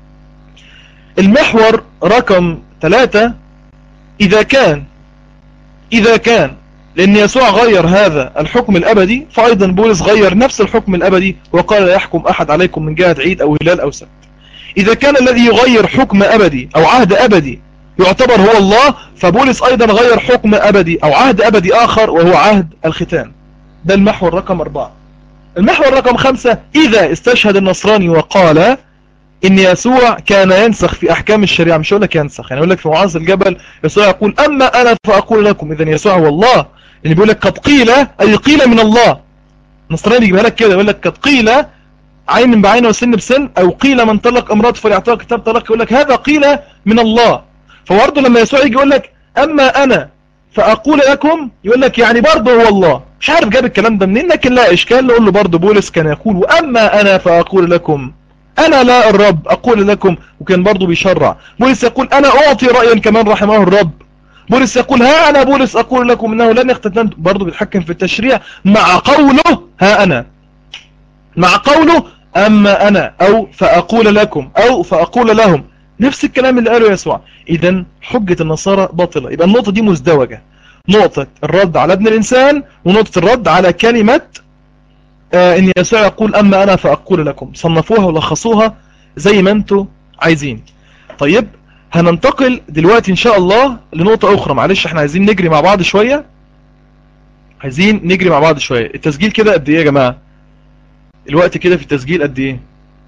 Speaker 1: المحور رقم ثلاثة إذا كان إذا كان لأن يسوع غير هذا الحكم الأبدي فأيضا بولس غير نفس الحكم الأبدي وقال لا يحكم أحد عليكم من جهة عيد أو هلال أو سبت إذا كان الذي يغير حكم أبدي أو عهد أبدي يعتبر هو الله فبولس أيضا غير حكم أبدي أو عهد أبدي آخر وهو عهد الختان ده المحور رقم أربعة المحور رقم خمسة إذا استشهد النصراني وقال إن يسوع كان ينسخ في أحكام الشريعة مش أقول لك ينسخ يعني أقول لك في معاذ الجبل يسوع يقول أما أنا فأقول لكم إذا يسوع هو الله يعني بيقول لك قد قيل أي قيل من الله النصراني يجيبها لك كده يقول لك قد قيل عين بعين وسن بسن أو قيل من طلق امراته فليعطيها كتاب طلاق يقول لك هذا قيل من الله فبرضه لما يسوع يجي يقول لك أما أنا فأقول لكم يقول لك يعني برضه هو الله مش عارف جاب الكلام ده منين لكن لا إشكال نقول له برضه بولس كان يقول وأما أنا فأقول لكم أنا لا الرب أقول لكم وكان برضه بيشرع بولس يقول أنا أعطي رأيا كمان رحمه الرب بولس يقول ها أنا بولس أقول لكم إنه لن يختتن برضه بيتحكم في التشريع مع قوله ها أنا مع قوله أما أنا أو فأقول لكم أو فأقول لهم نفس الكلام اللي قاله يسوع إذا حجة النصارى باطلة يبقى النقطة دي مزدوجة نقطة الرد على ابن الإنسان ونقطة الرد على كلمة آه إن يسوع يقول أما أنا فأقول لكم صنفوها ولخصوها زي ما أنتوا عايزين طيب هننتقل دلوقتي إن شاء الله لنقطة أخرى معلش احنا عايزين نجري مع بعض شوية عايزين نجري مع بعض شوية التسجيل كده قد إيه يا جماعة الوقت كده في التسجيل قد إيه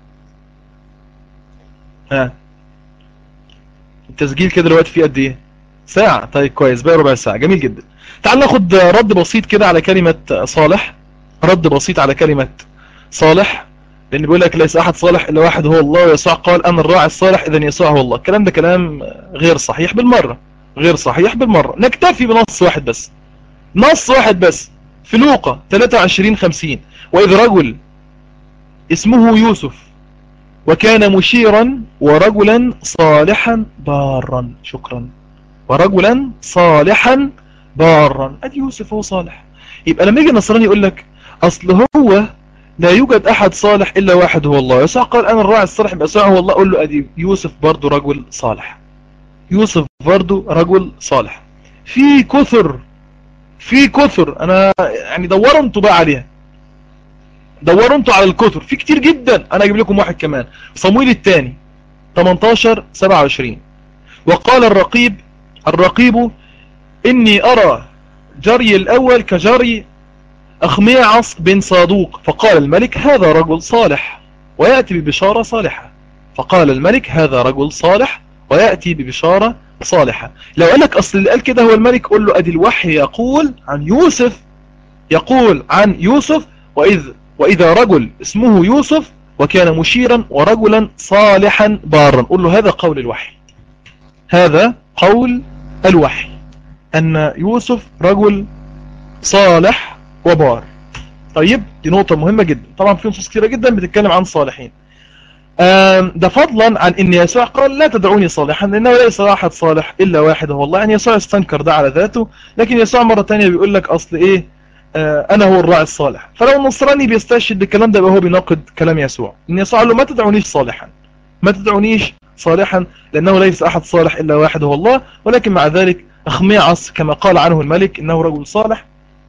Speaker 1: ها التسجيل كده دلوقتي فيه قد ايه ساعة طيب كويس بقى ربع ساعة جميل جدا تعال ناخد رد بسيط كده على كلمة صالح رد بسيط على كلمة صالح لان بيقول لك ليس احد صالح الا واحد هو الله ويسوع قال انا الراعي الصالح اذا يسوع هو الله الكلام ده كلام غير صحيح بالمرة غير صحيح بالمرة نكتفي بنص واحد بس نص واحد بس في لوقا 23 50 واذ رجل اسمه يوسف وكان مشيرا ورجلا صالحا بارا شكرا ورجلا صالحا بارا ادي يوسف هو صالح يبقى لما يجي النصراني يقول لك اصل هو لا يوجد احد صالح الا واحد هو الله يسوع قال انا الراعي الصالح يبقى يسوع هو الله قول له ادي يوسف برضه رجل صالح يوسف برضه رجل صالح في كثر في كثر انا يعني دوروا انتوا بقى عليها دوروا انتوا على الكثر في كتير جدا انا اجيب لكم واحد كمان صمويل الثاني 18 27 وقال الرقيب الرقيب اني ارى جري الاول كجري اخميعص بن صادوق فقال الملك هذا رجل صالح ويأتي ببشارة صالحة فقال الملك هذا رجل صالح ويأتي ببشارة صالحة لو قالك اصل اللي قال كده هو الملك قول له ادي الوحي يقول عن يوسف يقول عن يوسف وإذ وإذا رجل اسمه يوسف وكان مشيرا ورجلا صالحا بارا قل له هذا قول الوحي هذا قول الوحي أن يوسف رجل صالح وبار طيب دي نقطة مهمة جدا طبعا في نصوص كثيرة جدا بتتكلم عن صالحين ده فضلا عن ان يسوع قال لا تدعوني صالحا لانه ليس احد صالح الا واحد هو الله يعني يسوع استنكر ده على ذاته لكن يسوع مرة تانية بيقول لك اصل ايه انا هو الراعي الصالح فلو النصراني بيستشهد بالكلام ده يبقى هو بيناقض كلام يسوع ان يسوع قال له ما تدعونيش صالحا ما تدعونيش صالحا لانه ليس احد صالح الا واحد هو الله ولكن مع ذلك اخميعص كما قال عنه الملك انه رجل صالح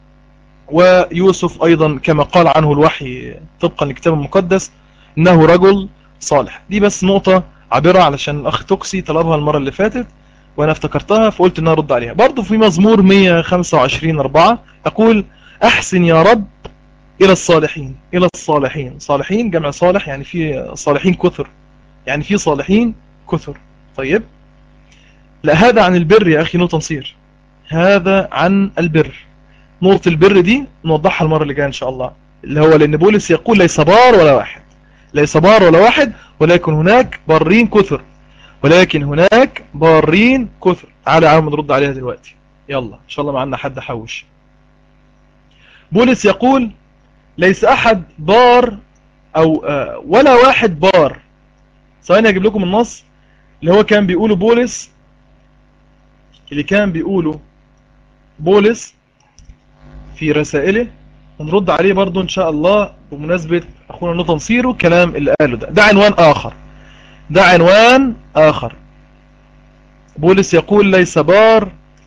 Speaker 1: ويوسف ايضا كما قال عنه الوحي طبقا للكتاب المقدس انه رجل صالح دي بس نقطة عابرة علشان الاخ توكسي طلبها المرة اللي فاتت وانا افتكرتها فقلت ان انا ارد عليها برضو في مزمور 125 4 يقول احسن يا رب الى الصالحين الى الصالحين صالحين جمع صالح يعني في صالحين كثر يعني في صالحين كثر طيب لا هذا عن البر يا أخي نو تنصير هذا عن البر نقطة البر دي نوضحها المرة اللي جاية إن شاء الله اللي هو لأن بولس يقول ليس بار ولا واحد ليس بار ولا واحد ولكن هناك بارين كثر ولكن هناك بارين كثر تعالى عم نرد عليها دلوقتي يلا إن شاء الله معنا حد حوش بولس يقول ليس أحد بار أو آه، ولا واحد بار ثواني أجيب لكم النص اللي هو كان بيقوله بولس اللي كان بيقوله بولس في رسائله ونرد عليه برضو إن شاء الله بمناسبة أخونا نتنصيره الكلام اللي قاله ده ده عنوان آخر ده عنوان آخر بولس يقول ليس بار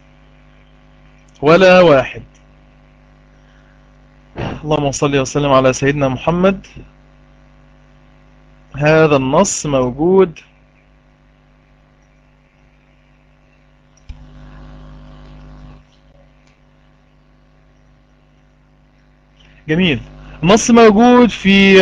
Speaker 1: ولا واحد اللهم صل وسلم على سيدنا محمد هذا النص موجود جميل النص موجود في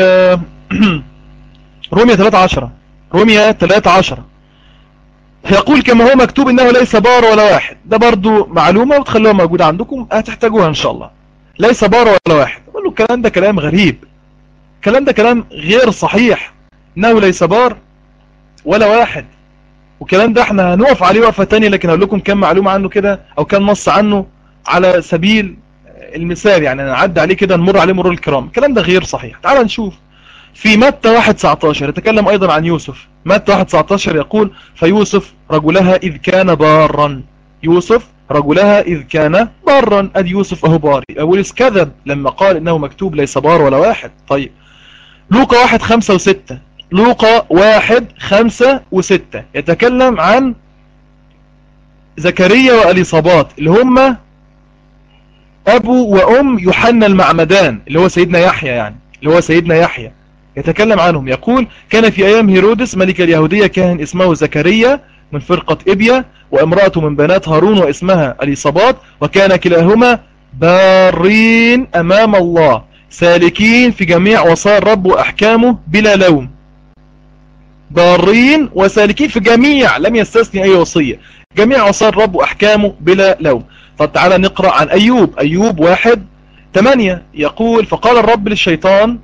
Speaker 1: رومية 13 رومية 13 يقول كما هو مكتوب انه ليس بار ولا واحد ده برضو معلومة وتخلوها موجودة عندكم هتحتاجوها ان شاء الله ليس بار ولا واحد اقول له الكلام ده كلام غريب الكلام ده كلام غير صحيح انه ليس بار ولا واحد والكلام ده احنا هنقف عليه وقفة تانية لكن هقول لكم كم معلومة عنه كده او كم نص عنه على سبيل المثال يعني نعدي عليه كده نمر عليه مرور الكرام الكلام ده غير صحيح تعال نشوف في متى 1 19 يتكلم ايضا عن يوسف متى 1 19 يقول فيوسف رجلها اذ كان بارا يوسف رجلها إذ كان بارا أدي يوسف أهو باري أوليس كذب لما قال إنه مكتوب ليس بار ولا واحد طيب لوقا واحد خمسة وستة لوقا واحد خمسة وستة يتكلم عن زكريا وأليصابات اللي هم أبو وأم يوحنا المعمدان اللي هو سيدنا يحيى يعني اللي هو سيدنا يحيى يتكلم عنهم يقول كان في أيام هيرودس ملك اليهودية كان اسمه زكريا من فرقة إبيا وامرأة من بنات هارون واسمها اليصابات وكان كلاهما بارين أمام الله سالكين في جميع وصايا الرب وأحكامه بلا لوم بارين وسالكين في جميع لم يستثني أي وصية جميع وصايا الرب وأحكامه بلا لوم طب تعالى نقرأ عن أيوب أيوب واحد ثمانية يقول فقال الرب للشيطان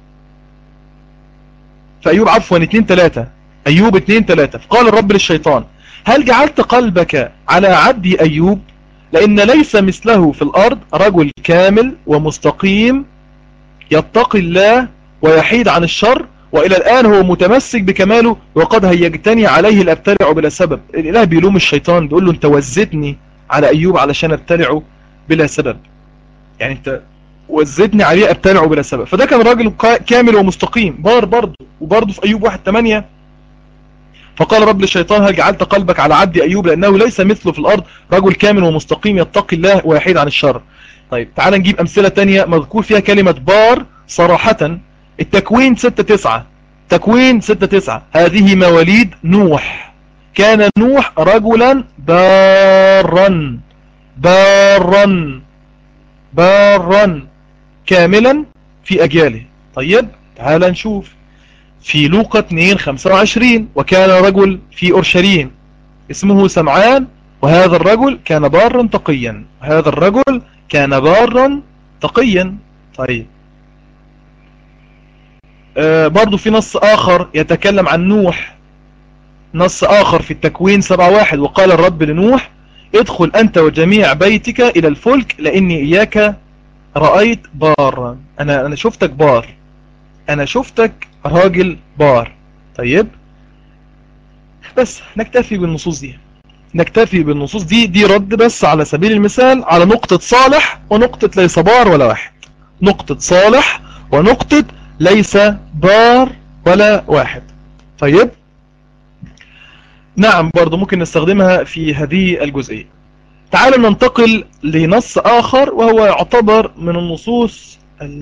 Speaker 1: فأيوب عفوا اتنين تلاتة أيوب اتنين تلاتة فقال الرب للشيطان هل جعلت قلبك على عبد أيوب لأن ليس مثله في الأرض رجل كامل ومستقيم يتقي الله ويحيد عن الشر وإلى الآن هو متمسك بكماله وقد هيجتني عليه الأبتلع بلا سبب الإله بيلوم الشيطان بيقول له أنت وزتني على أيوب علشان أبتلعه بلا سبب يعني أنت وزتني عليه أبتلعه بلا سبب فده كان راجل كامل ومستقيم بار برضه وبرضه في أيوب واحد تمانية فقال رب للشيطان هل جعلت قلبك على عبد أيوب لأنه ليس مثله في الأرض رجل كامل ومستقيم يتقي الله ويحيد عن الشر طيب تعال نجيب أمثلة تانية مذكور فيها كلمة بار صراحة التكوين 6-9 تكوين 6-9 هذه مواليد نوح كان نوح رجلا بارا بارا بارا كاملا في أجياله طيب تعال نشوف في لوقا 2 25 وكان رجل في أورشليم اسمه سمعان وهذا الرجل كان بارا تقيا وهذا الرجل كان بارا تقيا طيب آه برضو في نص آخر يتكلم عن نوح نص آخر في التكوين 7-1 وقال الرب لنوح ادخل أنت وجميع بيتك إلى الفلك لأني إياك رأيت بارا أنا, أنا شفتك بار أنا شفتك راجل بار طيب بس نكتفي بالنصوص دي نكتفي بالنصوص دي دي رد بس على سبيل المثال على نقطة صالح ونقطة ليس بار ولا واحد نقطة صالح ونقطة ليس بار ولا واحد طيب نعم برضو ممكن نستخدمها في هذه الجزئية تعالوا ننتقل لنص آخر وهو يعتبر من النصوص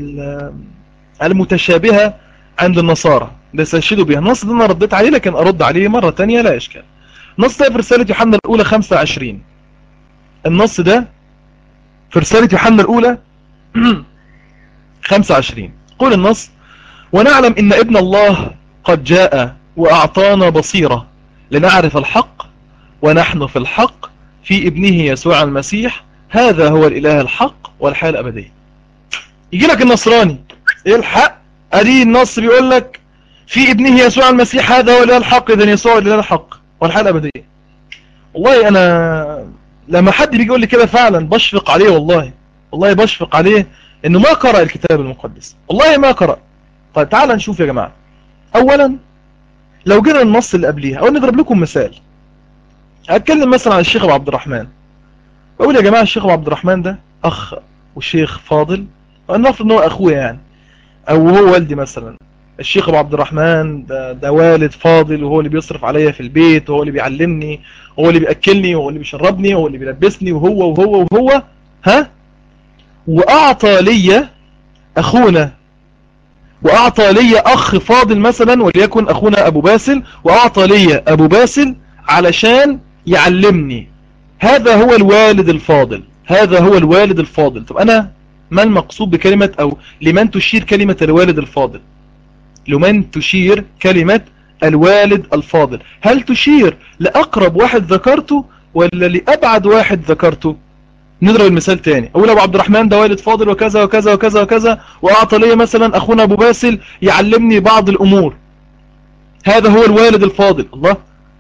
Speaker 1: المتشابهة عند النصارى بيستشهدوا بها النص ده انا رديت عليه لكن ارد عليه مرة تانية لا اشكال النص ده في رسالة يوحنا الاولى 25 النص ده في رسالة يوحنا الاولى 25 قول النص ونعلم ان ابن الله قد جاء واعطانا بصيرة لنعرف الحق ونحن في الحق في ابنه يسوع المسيح هذا هو الإله الحق والحياة الأبدية يجي لك النصراني ايه الحق ادي النص بيقول لك في ابنه يسوع المسيح هذا هو الإله الحق إذن يسوع الإله الحق والحياة الأبدية والله أنا لما حد بيجي يقول لي كده فعلا بشفق عليه والله والله بشفق عليه إنه ما قرأ الكتاب المقدس والله ما قرأ طيب تعال نشوف يا جماعة أولا لو جينا النص اللي قبليها أو نضرب لكم مثال هتكلم مثلا عن الشيخ أبو عبد الرحمن بقول يا جماعة الشيخ أبو عبد الرحمن ده أخ وشيخ فاضل نفرض إن هو أخويا يعني أو هو والدي مثلا الشيخ ابو عبد الرحمن ده, ده والد فاضل وهو اللي بيصرف عليا في البيت وهو اللي بيعلمني وهو اللي بيأكلني وهو اللي بيشربني وهو اللي بيلبسني وهو وهو وهو ها واعطى لي اخونا واعطى لي اخ فاضل مثلا وليكن اخونا ابو باسل واعطى لي ابو باسل علشان يعلمني هذا هو الوالد الفاضل هذا هو الوالد الفاضل طب انا ما المقصود بكلمة او لمن تشير كلمة الوالد الفاضل لمن تشير كلمة الوالد الفاضل هل تشير لأقرب واحد ذكرته ولا لأبعد واحد ذكرته نضرب المثال تاني أقول أبو عبد الرحمن ده والد فاضل وكذا وكذا وكذا وكذا وأعطى لي مثلا أخونا أبو باسل يعلمني بعض الأمور هذا هو الوالد الفاضل الله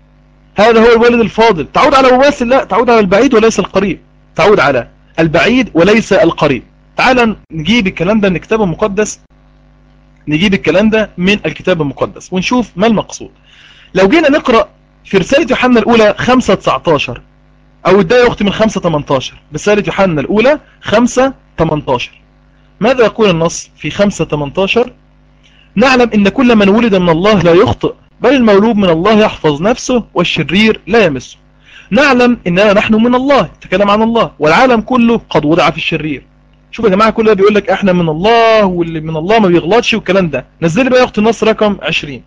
Speaker 1: هذا هو الوالد الفاضل تعود على أبو باسل لا تعود على البعيد وليس القريب تعود على البعيد وليس القريب تعال نجيب الكلام ده من كتاب مقدس نجيب الكلام ده من الكتاب المقدس ونشوف ما المقصود لو جينا نقرأ في رسالة يوحنا الأولى 5 19 أو الداية أختي من 5 18 رسالة يوحنا الأولى 5 18 ماذا يقول النص في 5 18 نعلم إن كل من ولد من الله لا يخطئ بل المولود من الله يحفظ نفسه والشرير لا يمسه نعلم إننا نحن من الله تكلم عن الله والعالم كله قد وضع في الشرير شوف يا جماعة كلها بيقول لك احنا من الله واللي من الله ما بيغلطش والكلام ده نزل بقى يا اخت النص رقم 20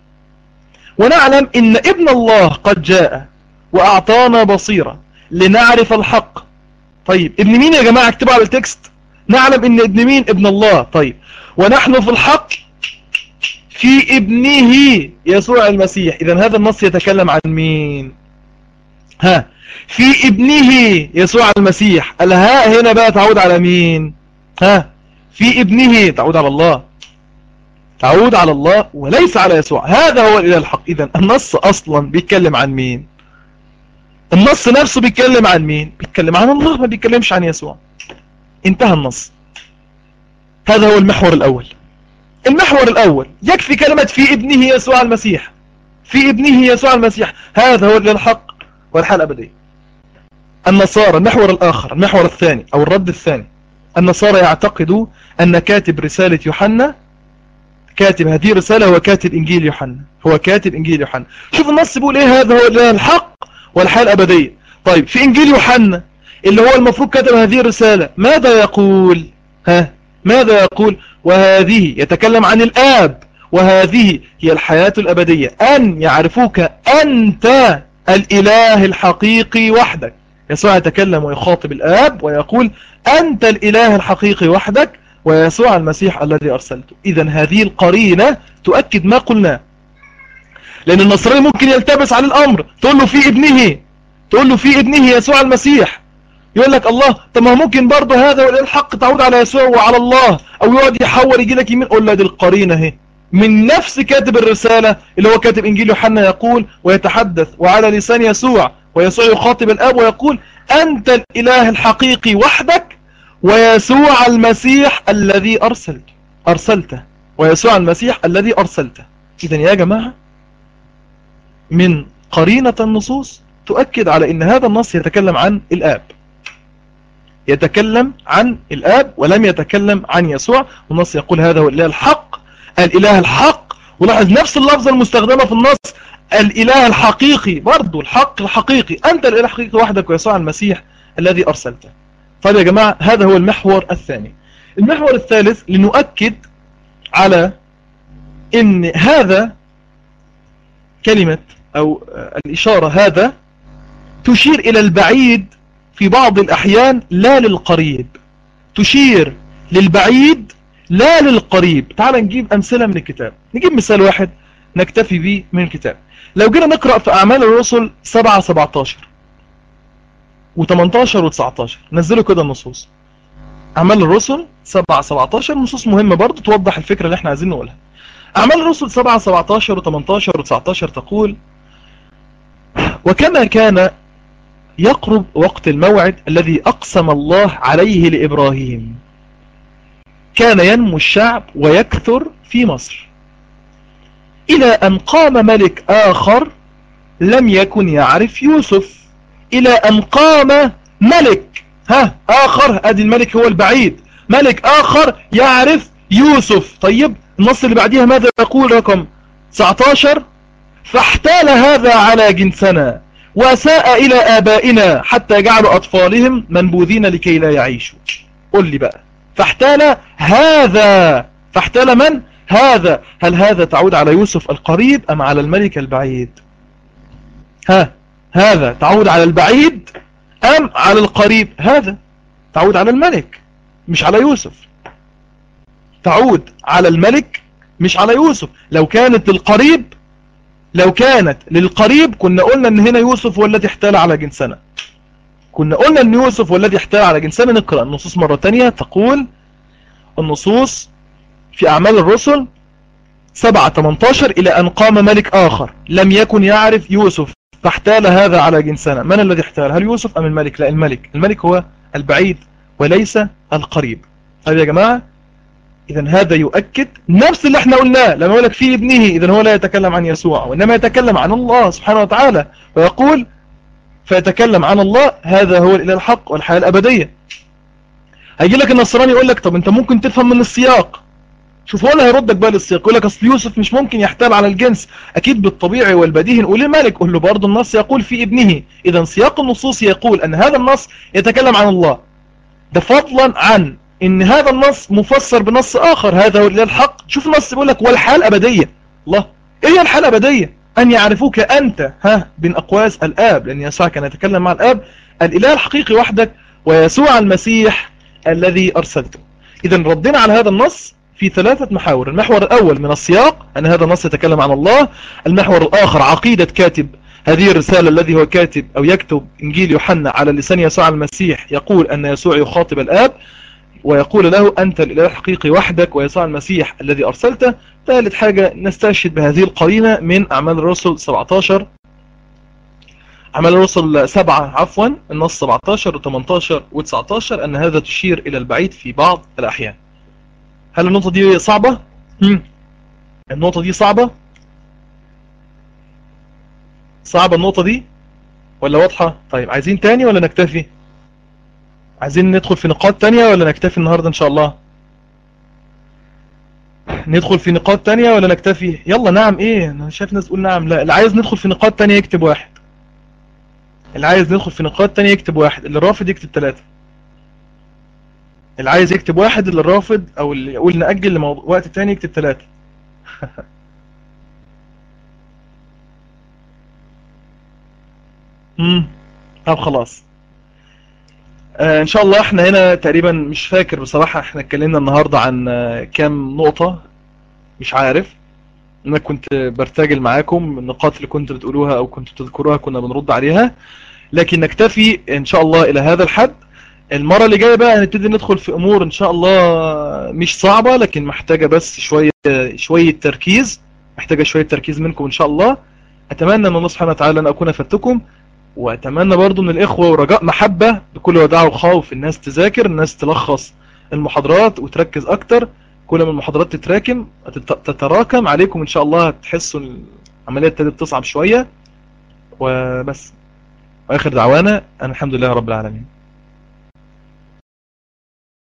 Speaker 1: ونعلم ان ابن الله قد جاء واعطانا بصيرة لنعرف الحق طيب ابن مين يا جماعة اكتبوا على التكست نعلم ان ابن مين ابن الله طيب ونحن في الحق في ابنه يسوع المسيح اذا هذا النص يتكلم عن مين ها في ابنه يسوع المسيح الهاء هنا بقى تعود على مين ها في ابنه تعود على الله تعود على الله وليس على يسوع هذا هو الإله الحق إذن النص أصلا بيتكلم عن مين النص نفسه بيتكلم عن مين بيتكلم عن الله ما بيتكلمش عن يسوع انتهى النص هذا هو المحور الأول المحور الأول يكفي كلمة في ابنه يسوع المسيح في ابنه يسوع المسيح هذا هو الإله الحق والحال الأبدية النصارى المحور الآخر المحور الثاني أو الرد الثاني النصارى يعتقدوا أن كاتب رسالة يوحنا كاتب هذه الرسالة هو كاتب إنجيل يوحنا هو كاتب إنجيل يوحنا شوف النص بيقول إيه هذا هو الحق والحياة الأبدية طيب في إنجيل يوحنا اللي هو المفروض كتب هذه الرسالة ماذا يقول ها ماذا يقول وهذه يتكلم عن الآب وهذه هي الحياة الأبدية أن يعرفوك أنت الإله الحقيقي وحدك يسوع يتكلم ويخاطب الآب ويقول أنت الإله الحقيقي وحدك ويسوع المسيح الذي أرسلته إذا هذه القرينة تؤكد ما قلناه لأن النصراني ممكن يلتبس على الأمر تقول له في ابنه تقول له في ابنه يسوع المسيح يقول لك الله طب ما ممكن برضه هذا الحق تعود على يسوع وعلى الله أو يقعد يحور يجي لك يمين قول له دي القرينة اهي من نفس كاتب الرسالة اللي هو كاتب إنجيل يوحنا يقول ويتحدث وعلى لسان يسوع ويسوع يخاطب الآب ويقول أنت الإله الحقيقي وحدك ويسوع المسيح الذي أرسلت أرسلته ويسوع المسيح الذي أرسلته إذن يا جماعة من قرينة النصوص تؤكد على أن هذا النص يتكلم عن الآب يتكلم عن الآب ولم يتكلم عن يسوع والنص يقول هذا هو الإله الحق الإله الحق ولاحظ نفس اللفظة المستخدمة في النص الإله الحقيقي برضو الحق الحقيقي أنت الإله الحقيقي وحدك ويسوع المسيح الذي أرسلته طيب يا جماعة هذا هو المحور الثاني المحور الثالث لنؤكد على ان هذا كلمة او الاشارة هذا تشير الى البعيد في بعض الاحيان لا للقريب تشير للبعيد لا للقريب تعال نجيب امثلة من الكتاب نجيب مثال واحد نكتفي به من الكتاب لو جينا نقرأ في اعمال الرسل 7 17 و18 و19 نزلوا كده النصوص أعمال الرسل 7 17 نصوص مهمة برضو توضح الفكرة اللي احنا عايزين نقولها أعمال الرسل 7 17 و18 و19 تقول وكما كان يقرب وقت الموعد الذي أقسم الله عليه لإبراهيم كان ينمو الشعب ويكثر في مصر إلى أن قام ملك آخر لم يكن يعرف يوسف إلى أن قام ملك ها آخر أدي الملك هو البعيد ملك آخر يعرف يوسف طيب النص اللي بعديها ماذا يقول رقم 19 فاحتال هذا على جنسنا وساء إلى آبائنا حتى جعلوا أطفالهم منبوذين لكي لا يعيشوا قل لي بقى فاحتال هذا فاحتال من؟ هذا هل هذا تعود على يوسف القريب أم على الملك البعيد ها هذا تعود على البعيد أم على القريب هذا تعود على الملك مش على يوسف تعود على الملك مش على يوسف لو كانت للقريب لو كانت للقريب كنا قلنا ان هنا يوسف هو الذي احتال على جنسنا كنا قلنا ان يوسف هو الذي احتال على جنسنا نقرأ النصوص مرة تانية تقول النصوص في أعمال الرسل 7 18 إلى أن قام ملك آخر لم يكن يعرف يوسف فاحتال هذا على جنسنا من الذي احتال هل يوسف أم الملك لا الملك الملك هو البعيد وليس القريب طيب يا جماعة إذا هذا يؤكد نفس اللي احنا قلناه لما يقول لك في ابنه إذا هو لا يتكلم عن يسوع وإنما يتكلم عن الله سبحانه وتعالى ويقول فيتكلم عن الله هذا هو الإله الحق والحياة الأبدية هيجي لك النصراني يقول لك طب انت ممكن تفهم من السياق شوف هو اللي هيردك بقى للسياق يقول لك اصل يوسف مش ممكن يحتال على الجنس اكيد بالطبيعي والبديهي نقول الملك قول له برضه النص يقول في ابنه اذا سياق النصوص يقول ان هذا النص يتكلم عن الله ده فضلا عن ان هذا النص مفسر بنص اخر هذا هو الحق شوف النص بيقول لك والحياه الابديه الله ايه هي الحياه الابديه ان يعرفوك انت ها بين اقواس الاب لان يسوع كان يتكلم مع الاب الاله الحقيقي وحدك ويسوع المسيح الذي ارسلته اذا ردنا على هذا النص في ثلاثة محاور المحور الأول من السياق أن هذا النص يتكلم عن الله المحور الآخر عقيدة كاتب هذه الرسالة الذي هو كاتب أو يكتب إنجيل يوحنا على لسان يسوع المسيح يقول أن يسوع يخاطب الآب ويقول له أنت الإله الحقيقي وحدك ويسوع المسيح الذي أرسلته ثالث حاجة نستشهد بهذه القرينة من أعمال الرسل 17 أعمال الرسل 7 عفوا النص 17 و18 و19 أن هذا تشير إلى البعيد في بعض الأحيان هل النقطة دي صعبة؟ هم. النقطة دي صعبة؟ صعبة النقطة دي؟ ولا واضحة؟ طيب عايزين تاني ولا نكتفي؟ عايزين ندخل في نقاط تانية ولا نكتفي النهاردة ان شاء الله ندخل في نقاط تانية ولا نكتفي يلا نعم ايه انا شايف ناس تقول نعم لا اللي عايز ندخل في نقاط تانية يكتب واحد اللي عايز ندخل في نقاط تانية يكتب واحد اللي رافض يكتب ثلاثة اللي عايز يكتب واحد اللي رافض او اللي يقول نأجل لموضوع وقت تاني يكتب ثلاثة امم طب خلاص آه ان شاء الله احنا هنا تقريبا مش فاكر بصراحة احنا اتكلمنا النهاردة عن آه كام نقطة مش عارف انا كنت برتجل معاكم النقاط اللي كنت بتقولوها او كنت بتذكروها كنا بنرد عليها لكن نكتفي ان شاء الله الى هذا الحد المرة اللي جاية بقى هنبتدي ندخل في امور ان شاء الله مش صعبة لكن محتاجة بس شوية شوية تركيز محتاجة شوية تركيز منكم ان شاء الله اتمنى ان الله سبحانه وتعالى ان اكون افدتكم واتمنى برضو من الاخوة ورجاء محبة بكل وداع وخوف الناس تذاكر الناس تلخص المحاضرات وتركز اكتر كل ما المحاضرات تتراكم تتراكم عليكم ان شاء الله هتحسوا العملية ابتدت تصعب شوية وبس واخر دعوانا ان الحمد لله رب العالمين